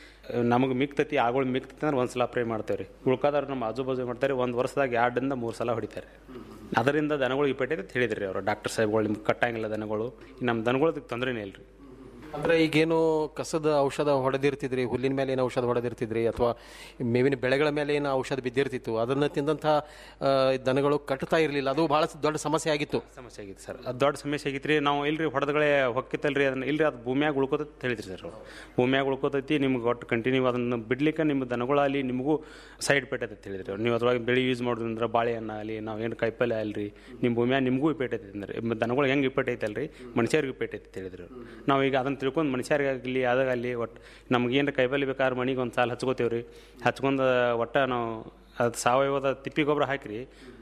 ನಮಗೆ ಮಿಕ್ತತಿ ಆಗಳು ಮಿಕ್ತತಿ ಅಂದ್ರೆ ಒಂದು ಸಲ ಪ್ರೇ ಮಾಡ್ತೇವೆ ರೀ ಉಳ್ಕಾದವ್ರು ನಮ್ಮ ಆಜು ಬಾಜು ಮಾಡ್ತಾರೆ ಒಂದು ವರ್ಷದಾಗ ಎರಡರಿಂದ ಮೂರು ಸಲ ಹೊಡಿತಾರೆ ಅದರಿಂದ ದನಗಳು ಇಪ್ಪಟ್ಟೈತೆ ಅಂತ ಹೇಳಿದ್ರಿ ಅವರು ಡಾಕ್ಟರ್ ಸಾಹೇಬ್ಗಳು ನಿಮ್ಗೆ ಕಟ್ಟಂಗಿಲ್ಲ ದನಗಳು ಈ ನಮ್ಮ ದನಗಳದಕ್ಕೆ ತೊಂದರೆನೇ ಇಲ್ಲ ರೀ ಅಂದ್ರೆ ಈಗೇನು ಕಸದ ಔಷಧ ಹೊಡೆದಿರ್ತಿದ್ರಿ ಹುಲ್ಲಿನ ಮೇಲೆ ಏನು ಔಷಧ ಹೊಡೆದಿರ್ತಿದ್ರಿ ಅಥವಾ ಮೇವಿನ ಬೆಳೆಗಳ ಮೇಲೆ ಏನು ಔಷಧ ಬಿದ್ದಿರ್ತಿತ್ತು ಅದನ್ನ ತಿಂದಂಥ ಆ, ದನಗಳು ಕಟ್ತಾ ಇರಲಿಲ್ಲ ಅದು ಬಹಳ ದೊಡ್ಡ ಸಮಸ್ಯೆ ಆಗಿತ್ತು ಸಮಸ್ಯೆ ಆಗಿತ್ತು ಸರ್ ಅದು ದೊಡ್ಡ ಸಮಸ್ಯೆ ಆಗಿತ್ತು ರೀ ನಾವು ಇಲ್ರಿ ಹೊಡೆದಗಳೇ ಹೊಕ್ಕಿತ್ತಲ್ರಿ ಅದನ್ನ ಇಲ್ರಿ ಅದು ಭೂಮಿಯಾಗ ಉಳ್ಕೋತೈತಿ ಹೇಳಿದ್ರಿ ಸರ್ ಅವ್ರು ಭೂಮಿಯಾಗ ಉಳ್ಕೋತೈತಿ ನಿಮ್ಗೆ ಒಟ್ಟು ಕಂಟಿನ್ಯೂ ಅದನ್ನು ಬಿಡ್ಲಿಕ್ಕೆ ನಿಮ್ಮ ದನಗಳಲ್ಲಿ ನಿಮಗೂ ಸೈಡ್ ಪೇಟ್ ಐತೆ ಹೇಳಿದ್ರಿ ಅವ್ರು ನೀವು ಅದ್ರೊಳಗೆ ಬೆಳೆ ಯೂಸ್ ಮಾಡೋದ್ರಿಂದ ಬಾಳೆಹಣ್ಣು ಆಗಲಿ ನಾವು ಏನು ಕಾಯಿಪಲ್ಲೆ ಅಲ್ರಿ ನಿಮ್ಮ ಭೂಮಿಯಾಗ ನಿಮಗೂ ಇಪ್ಪೇಟ್ ಐತೆ ಅಂದ್ರೆ ಮ- ದನಗಳು ಹೆಂಗೆ ಇಪ್ಪೇಟ್ ಐತಲ್ರಿ ಮನುಷ್ಯರಿಗೆ ಇಪ್ಪೇಟ್ ಐತೆ ಹೇಳಿದ್ರು ಅವ್ರು. ನಾವು ಈಗ ಅದನ್ನ ತಿಳ್ಕೊಂಡು ಮನುಷ್ಯರಿಗಾಗಲಿ ಅದಾಗಲಿ ಒಟ್ಟು ನಮ್ಗೆ ಏನು ಕಾಯಿಪಲ್ಲೆ ಬೇಕಾದ್ರೆ ಮನೆಗೆ ಒಂದು ಸಾಲ ಹಚ್ಕೋತೇವೆ ರೀ ಹಚ್ಕೊಂಡು ಒಟ್ಟು ನಾವು ಅದು ಸಾವಯವದ ತಿಪ್ಪಿ ಗೊಬ್ಬರ ಹಾಕಿರಿ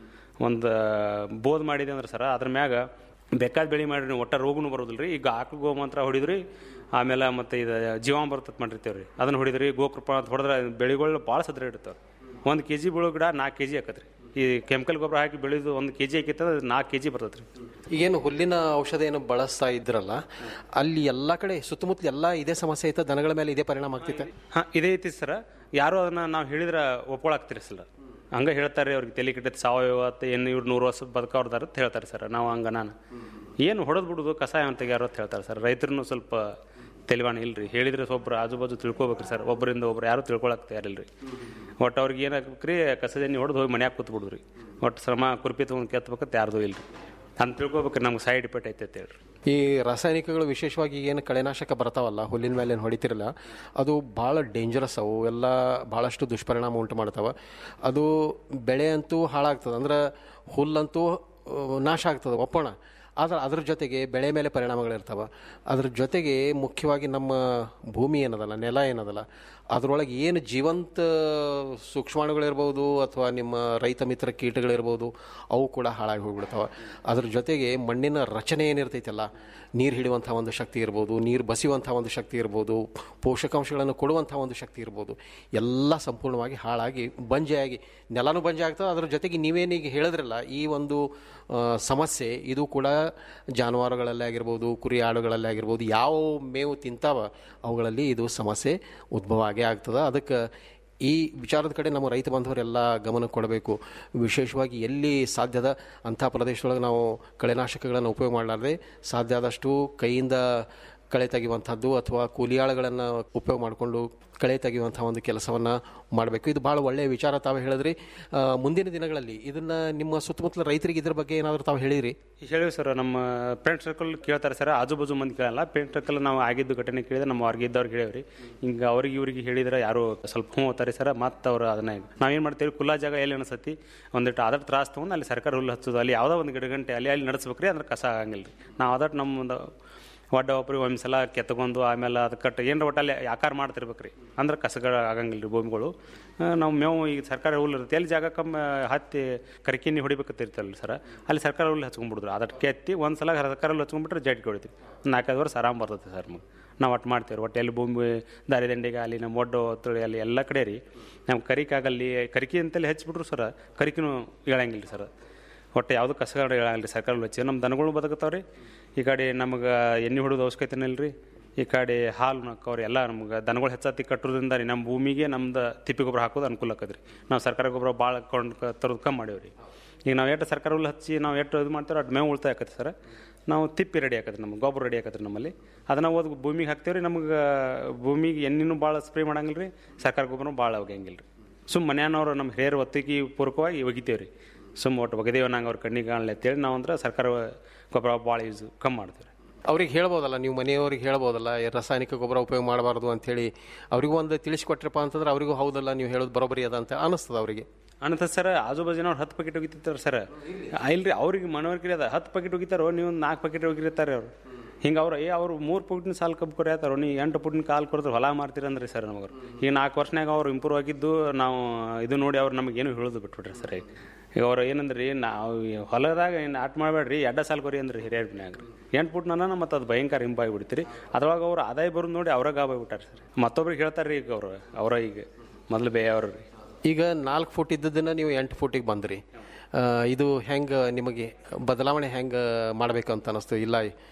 ಒಂದು ಬೋದ್ ಮಾಡಿದೆ ಅಂದ್ರೆ ಸರ ಅದ್ರ ಮ್ಯಾಗ ಬೇಕಾದ ಬೆಳೆ ಮಾಡಿರಿ ನೀವು ಒಟ್ಟ ರೋಗನು ಬರೋದಿಲ್ಲ ರೀ ಈಗ ಆಕಳು ಗೋಮಂತ್ರ ಹೊಡಿದ್ರಿ ಆಮೇಲೆ ಮತ್ತೆ ಇದು ಜೀವಾಮ್ ಬರ್ತದೆ ಮಾಡಿರ್ತೇವೆ ರೀ ಅದನ್ನ ಹೊಡಿದ್ರಿ ಗೋಕೃಪ ಅಂತ ಹೊಡೆದ್ರೆ ಬೆಳೆಗಳು ಭಾಳ ಸದ್ರ ಇಡ್ತಾವೆ ಒಂದು ಕೆ ಜಿ ಬೆಳೆ ಗಿಡ ನಾಲ್ಕು ಕೆ ಜಿ ಆಕತ್ರಿ ಈ ಕೆಮಿಕಲ್ ಗೊಬ್ಬರ ಹಾಕಿ ಬೆಳೆದು ಒಂದು ಕೆ ಜಿ ಹಾಕಿತ್ತು ಅದು ನಾಲ್ಕು ಕೆ ಜಿ ಬರ್ತದೆ ರೀ ಈಗೇನು ಹುಲ್ಲಿನ ಔಷಧ ಏನು ಬಳಸ್ತಾ ಇದ್ರಲ್ಲ ಅಲ್ಲಿ ಎಲ್ಲ ಕಡೆ ಸುತ್ತಮುತ್ತಲು ಎಲ್ಲ ಇದೇ ಸಮಸ್ಯೆ ಐತೆ ದನಗಳ ಮೇಲೆ ಇದೇ ಪರಿಣಾಮ ಆಗ್ತಿತ್ತು ಹಾಂ ಇದೇ ಐತಿ ಸರ ಯಾರು ಅದನ್ನ ನಾವು ಹೇಳಿದ್ರೆ ಒಪ್ಕೊಳಕ್ತಿರಿ ಸರ್ ಹಂಗೆ ಹೇಳ್ತಾರೆ ಅವ್ರಿಗೆ ತಲೆ ಕೆಟ್ಟೈತೆ ಸಾವಯವ ಅಂತ ಏನು ಇವ್ರು ನೂರು ವರ್ಷ ಬದುಕವ್ರದಾರ ಅಂತ ಹೇಳ್ತಾರೆ ಸರ್ ನಾವು ಹಂಗೆ ನಾನು ಏನು ಹೊಡೆದು ಬಿಡೋದು ಕಷಾಯ ಅಂತ ಯಾರು ಅಂತ ಹೇಳ್ತಾರೆ ಸರ್ ರೈತರನ್ನು ಸ್ವಲ್ಪ ತೆಲಿವಾಣಿ ಇಲ್ರಿ ಹೇಳಿದ್ರೆ ಒಬ್ರು ಆಜು ಬಾಜು ತಿಳ್ಕೊಬೇಕ್ರಿ ಸರ್ ಒಬ್ಬರಿಂದ ಒಬ್ರು ಯಾರು ತಿಳ್ಕೊಳಕ್ ತಯಾರಿಲ್ರಿ ಒಟ್ಟು ಅವ್ರಿಗೆ ಏನಾಗ್ಬೇಕ್ರಿ ಕಸದ ಎಣ್ಣೆ ಹೊಡೆದು ಹೋಗಿ ಮನ್ಯಾಗ ಕೂತ್ ಬಿಡ್ರಿ ಒಟ್ಟು ಶ್ರಮ ಕುರ್ಪಿ ತೊಗೊಂಡು ಕೆತ್ತಬೇಕಂತ ಯಾರ್ದು ಇಲ್ರಿ ಅಂತ ತಿಳ್ಕೊಬೇಕ್ರಿ ನಮ್ಗೆ ಸೈಡ್ ಇಫೆಕ್ಟ್ ಐತೆ ಅಂತ ಹೇಳ್ರಿ ಈ ರಾಸಾಯನಿಕಗಳು ವಿಶೇಷವಾಗಿ ಏನು ಕಳೆನಾಶಕ ಬರ್ತಾವಲ್ಲ ಹುಲ್ಲಿನ ಮೇಲೆ ಏನು ಹೊಡಿತಿರಲ್ಲ ಅದು ಭಾಳ ಡೇಂಜರಸ್ ಅವು ಎಲ್ಲ ಭಾಳಷ್ಟು ದುಷ್ಪರಿಣಾಮ ಉಂಟು ಮಾಡ್ತಾವ ಅದು ಬೆಳೆ ಅಂತೂ ಹಾಳಾಗ್ತದೆ ಅಂದ್ರೆ ಹುಲ್ಲಂತೂ ಆ, ನಾಶ ಆಗ್ತದೆ ಒಪ್ಪೋಣ ಆದ್ರೆ ಅದ್ರ ಜೊತೆಗೆ ಬೆಳೆ ಮೇಲೆ ಪರಿಣಾಮಗಳಿರ್ತಾವ ಅದ್ರ ಜೊತೆಗೆ ಮುಖ್ಯವಾಗಿ ನಮ್ಮ ಭೂಮಿ ಏನದಲ್ಲ ನೆಲ ಏನದಲ್ಲ ಅದರೊಳಗೆ ಏನು ಜೀವಂತ ಸೂಕ್ಷ್ಮಾಣುಗಳಿರ್ಬೋದು ಅಥವಾ ನಿಮ್ಮ ರೈತ ಮಿತ್ರ ಕೀಟಗಳಿರ್ಬೋದು ಅವು ಕೂಡ ಹಾಳಾಗಿ ಹೋಗ್ಬಿಡ್ತಾವೆ ಅದ್ರ ಜೊತೆಗೆ ಮಣ್ಣಿನ ರಚನೆ ಏನಿರ್ತೈತಲ್ಲ ನೀರು ಹಿಡಿಯುವಂಥ ಒಂದು ಶಕ್ತಿ ಇರ್ಬೋದು ನೀರು ಬಸಿಯುವಂಥ ಒಂದು ಶಕ್ತಿ ಇರ್ಬೋದು ಪೋಷಕಾಂಶಗಳನ್ನು ಕೊಡುವಂಥ ಒಂದು ಶಕ್ತಿ ಇರ್ಬೋದು ಎಲ್ಲ ಸಂಪೂರ್ಣವಾಗಿ ಹಾಳಾಗಿ ಬಂಜೆಯಾಗಿ ನೆಲನೂ ಬಂಜೆ ಆಗ್ತದೆ ಅದ್ರ ಜೊತೆಗೆ ನೀವೇನೀಗ ಹೇಳಿದ್ರಲ್ಲ ಈ ಒಂದು ಆ, ಸಮಸ್ಯೆ ಇದು ಕೂಡ ಜಾನುವಾರುಗಳಲ್ಲೇ ಆಗಿರ್ಬೋದು ಕುರಿ ಆಡುಗಳಲ್ಲೇ ಆಗಿರ್ಬೋದು ಯಾವ ಮೇವು ತಿಂತಾವ ಅವುಗಳಲ್ಲಿ ಇದು ಸಮಸ್ಯೆ ಉದ್ಭವ ಆಗೇ ಆಗ್ತದೆ ಅದಕ್ಕೆ ಈ ವಿಚಾರದ ಕಡೆ ನಮ್ಮ ರೈತ ಬಾಂಧವರೆಲ್ಲ ಗಮನ ಕೊಡಬೇಕು ವಿಶೇಷವಾಗಿ ಎಲ್ಲಿ ಸಾಧ್ಯದ ಅಂಥ ಪ್ರದೇಶದೊಳಗೆ ನಾವು ಕಳೆನಾಶಕಗಳನ್ನು ಉಪಯೋಗ ಮಾಡಲಾರ್ದೆ ಸಾಧ್ಯ ಆದಷ್ಟು ಕೈಯಿಂದ ಕಳೆ ತೆಗೆಯುವಂಥದ್ದು ಅಥವಾ ಕೂಲಿಯಾಳುಗಳನ್ನು ಉಪಯೋಗ ಮಾಡಿಕೊಂಡು ಕಳೆ ತೆಗೆಯುವಂಥ ಒಂದು ಕೆಲಸವನ್ನು ಮಾಡಬೇಕು ಇದು ಭಾಳ ಒಳ್ಳೆಯ ವಿಚಾರ ತಾವು ಹೇಳಿದ್ರಿ ಆ, ಮುಂದಿನ ದಿನಗಳಲ್ಲಿ ಇದನ್ನು ನಿಮ್ಮ ಸುತ್ತಮುತ್ತಲ ರೈತರಿಗೆ ಇದ್ರ ಬಗ್ಗೆ ಏನಾದರೂ ತಾವು ಹೇಳಿರಿ ಹೇಳಿವಿ ಸರ್ ನಮ್ಮ ಫ್ರೆಂಡ್ ಸರ್ಕಲ್ ಕೇಳ್ತಾರೆ ಸರ್ ಆಜು ಬಾಜು ಮಂದಿ ಕೇಳಲ್ಲ ಫ್ರೆಂಡ್ ಸರ್ಕಲ್ ನಾವು ಆಗಿದ್ದು ಘಟನೆ ಕೇಳಿದ್ರೆ ನಮ್ಮ ಅವ್ರಿಗೆ ಇದ್ದವ್ರಿಗೆ ಹೇಳಿವ್ರಿ ಹಿಂಗೆ ಅವ್ರಿಗೆ ಇವ್ರಿಗೆ ಹೇಳಿದ್ರೆ ಯಾರು ಸ್ವಲ್ಪ ಹ್ಞೂ ಅಂತಾರೆ ಸರ್ ಮತ್ತೆ ಅವ್ರು ಅದನ್ನ ನಾವೇನು ಮಾಡ್ತೀವಿ ಕುಲ್ಲಾ ಜಾಗ ಎಲ್ಲಿ ಅನಿಸತಿ ಒಂದಿಟ್ಟು ಆದಷ್ಟು ತ್ರಾಸ ತೊಗೊಂಡು ಅಲ್ಲಿ ಸರ್ಕಾರ ಹುಲ್ಲು ಹಚ್ಚೋದು ಅಲ್ಲಿ ಯಾವುದೋ ಒಂದು ಗಿಡ ಗಂಟೆ ಅಲ್ಲಿ ಅಲ್ಲಿ ನಡೆಸ್ಬೇಕ್ರಿ ಅಂದ್ರೆ ಕಸ ಆಗಂಗಿಲ್ಲ ರೀ ನಾವು ಆದಷ್ಟು ನಮ್ಮ ಒಡ್ಡ ಒಬ್ರಿಗೆ ಒಂದು ಸಲ ಕೆತ್ಕೊಂಡು ಆಮೇಲೆ ಅದು ಕಟ್ಟು ಏನರ ಒಟ್ಟಲ್ಲಿ ಆಕಾರ ಮಾಡ್ತಿರ್ಬೇಕು ರೀ ಅಂದ್ರೆ ಕಸಗಳು ಆಗಂಗಿಲ್ಲ ರೀ ಭೂಮಿಗಳು ಆ, ನಾವು ಮೇವು ಈಗ ಸರ್ಕಾರ ಹುಲ್ಲು ಇರುತ್ತೆ ಎಲ್ಲಿ ಜಾಗ ಕಮ್ಮಿ ಹತ್ತಿ ಕರಿಕಿನ್ನಿ ಹೊಡಿಬೇಕಂತಿರ್ತಲ್ಲ ಸರ್ ಅಲ್ಲಿ ಸರ್ಕಾರ ಹುಲ್ಲು ಹಚ್ಕೊಂಡ್ಬಿಡಿದ್ರು ಅದಕ್ಕೆ ಕೆತ್ತಿ ಒಂದು ಸಲ ಸರ್ಕಾರ ಹುಲ್ಲು ಹಚ್ಕೊಂಡ್ಬಿಟ್ರೆ ಜಟ್ಗೆ ಹೊಡಿತೀವಿ ನಾಲ್ಕೈದು ವರ್ಷ ಆರಾಮ್ ಬರ್ತೈತೆ ಸರ್ ನಮಗೆ ನಾವು ಒಟ್ಟು ಮಾಡ್ತೇವೆ ಒಟ್ಟು ಎಲ್ಲಿ ಭೂಮಿ ದಾರಿ ದಂಡೆಗೆ ಅಲ್ಲಿ ನಮ್ಮ ಒಡ್ಡು ತುಳಿ ಅಲ್ಲಿ ಎಲ್ಲ ಕಡೆ ರೀ ನಮ್ಮ ಕರಿಕಾಗಲ್ಲಿ ಕರಿಕಿ ಅಂತಲ್ಲಿ ಹಚ್ಬಿಟ್ರು ಸರ್ ಕರಿಕಿನೂ ಹೇಳಂಗಿಲ್ಲ ರೀ ಸರ್ ಒಟ್ಟು ಯಾವುದು ಕಸಗಳು ಹೇಳಂಗಿಲ್ಲ ರೀ ಸರ್ಕಾರ ಹಚ್ಚಿ ನಮ್ಮ ದನಗಳು ಬದುಕತ್ತಾವ ರೀ ಈ ಕಡೆ ನಮಗೆ ಎಣ್ಣೆ ಹೊಡೋದು ಅವಶ್ಯಕತೆ ಇಲ್ಲ ರೀ ಈ ಕಡೆ ಹಾಲು ನಕ್ಕವ್ರಿ ಎಲ್ಲ ನಮ್ಗೆ ದನಗಳು ಹೆಚ್ಚತ್ತಿ ಕಟ್ಟೋದ್ರಿಂದ ರೀ ನಮ್ಮ ಭೂಮಿಗೆ ನಮ್ದು ತಿಪ್ಪಿ ಗೊಬ್ಬರ ಹಾಕೋದು ಅನುಕೂಲ ಆಕತ್ರಿ ನಾವು ಸರ್ಕಾರ ಗೊಬ್ಬರ ಭಾಳ ಕೊಂಡು ತರೋದು ಕಮ್ಮಿ ಮಾಡೇವಿ ರೀ ಈಗ ನಾವು ಎಷ್ಟು ಸರ್ಕಾರ ಹುಲ್ಲು ಹಚ್ಚಿ ನಾವು ಎಷ್ಟು ಇದು ಮಾಡ್ತೀವಿ ಅಷ್ಟು ಮೇವು ಉಳ್ತಾಯ ಆಕತಿ ಸರ್ ನಾವು ತಿಪ್ಪಿ ರೆಡಿ ಆಕತ್ರಿ ನಮ್ಗೆ ಗೊಬ್ಬರ ರೆಡಿ ಆಕತ್ರಿ ನಮ್ಮಲ್ಲಿ ಅದನ್ನು ಓದ್ ಭೂಮಿಗೆ ಹಾಕ್ತೇವೆ ರೀ ನಮ್ಗೆ ಭೂಮಿಗೆ ಎಣ್ಣೆನೂ ಭಾಳ ಸ್ಪ್ರೇ ಮಾಡಂಗಿಲ್ಲ ರೀ ಸರ್ಕಾರ ಗೊಬ್ಬರನೂ ಭಾಳ ಒಗ್ಯಂಗಿಲ್ಲ ರೀ ಸುಮ್ಮ ಮನ್ಯಾನವ್ರು ನಮ್ಮ ಹಿರಿಯರು ಒತ್ತಿಗೆ ಪೂರ್ವಕವಾಗಿ ಒಗಿತೇವೆ ರೀ ಸುಮ್ಮ ಒಟ್ಟು ಒಗದೇವ ನಂಗೆ ಅವ್ರ ಕಣ್ಣಿಗೆ ಕಾಣಲಿ ಅಂತೇಳಿ ನಾವು ಅಂದ್ರೆ ಸರ್ಕಾರ ಗೊಬ್ಬರ ಭಾಳ ಯೂಸ್ ಕಮ್ಮಿ ಮಾಡ್ತೀವಿ ರೀ ಅವ್ರಿಗೆ ಹೇಳ್ಬೋದಲ್ಲ ನೀವು ಮನೆಯವ್ರಿಗೆ ಹೇಳ್ಬೋದಲ್ಲ ಈ ರಾಸಾಯನಿಕ ಗೊಬ್ಬರ ಉಪಯೋಗ ಮಾಡಬಾರ್ದು ಅಂಥೇಳಿ ಅವ್ರಿಗೂ ಒಂದು ತಿಳಿಸ್ಕೊಟ್ರಪ್ಪ ಅಂತಂದ್ರೆ ಅವರಿಗೂ ಹೌದಲ್ಲ ನೀವು ಹೇಳೋದು ಬರೋಬ್ಬರಿ ಅದ ಅಂತ ಅನಿಸ್ತದ ಅವರಿಗೆ ಅನಂತ ಸರ್ ಆಜು ಬಾಜಿನವ್ರು ಹತ್ತು ಪ್ಯಾಕೆಟ್ ಹೋಗಿರ್ತಾರೆ ಸರ್ ಇಲ್ರಿ ಅವ್ರಿಗೆ ಮನವರಿಕೆ ಅದ ಹತ್ತು ಪ್ಯಾಕೆಟ್ ಹೋಗಿತಾರೋ ನೀವು ಒಂದು ನಾಲ್ಕು ಪ್ಯಾಕೆಟ್ ಹೋಗಿರ್ತಾರೆ ಅವ್ರು ಹಿಂಗೆ ಅವ್ರು ಏ ಅವ್ರು ಮೂರು ಪುಟ್ಟಿನ ಸಾಲು ಕಬ್ಬು ಕೊಡ್ಯಾತಾರೋ ನೀವು ಎಂಟು ಪುಟ್ಟಿನ ಕಾಲು ಕೊಡಿದ್ರೆ ಹೊಲ ಮಾರ್ತೀರಂದ್ರಿ ಸರ್ ನಮಗೆ ಈಗ ನಾಲ್ಕು ವರ್ಷನಾಗ ಅವ್ರು ಇಂಪ್ರೂವ್ ಆಗಿದ್ದು ನಾವು ಇದು ನೋಡಿ ಅವ್ರು ನಮಗೇನು ಹೇಳೋದು ಬಿಟ್ಬಿಟ್ರಿ ಸರ್ ಈಗ ಈಗ ಅವ್ರು ಏನಂದ್ರಿ ನಾವು ಈ ಹೊಲದಾಗ ಏನು ಆಟ ಮಾಡಬೇಡ್ರಿ ಎಡ್ಡ ಸಾಲು ಕೊರಿ ಅಂದ್ರೆ ಹಿರಿಯರ್ ಬಿನ್ಯಾಗ ರೀ ಎಂಟು ಪುಟ್ ನನ್ನ ಮತ್ತು ಅದು ಭಯಂಕರ ಹಿಂಬಾಗಿಬಿಡ್ತೀರಿ ಅದ್ರೊಳಗೆ ಅವ್ರು ಆದಾಯ ಬರೋದು ನೋಡಿ ಅವ್ರಾಗ ಗಾಬಾಗ್ಬಿಟ್ಟಾರೆ ಸರ್ ಮತ್ತೊಬ್ರಿಗೆ ಹೇಳ್ತಾರೆ ರೀ ಈಗ ಅವರು ಅವರ ಈಗ ಮೊದಲು ಬೇ ಅವ್ರು ರೀ ಈಗ ನಾಲ್ಕು ಫುಟ್ ಇದ್ದದನ್ನ ನೀವು ಎಂಟು ಫುಟಿಗೆ ಬಂದ್ರಿ ಆ, ಇದು ಹೆಂಗೆ ನಿಮಗೆ ಬದಲಾವಣೆ ಹೆಂಗೆ ಮಾಡಬೇಕಂತ ಅನಿಸ್ತು ಇಲ್ಲ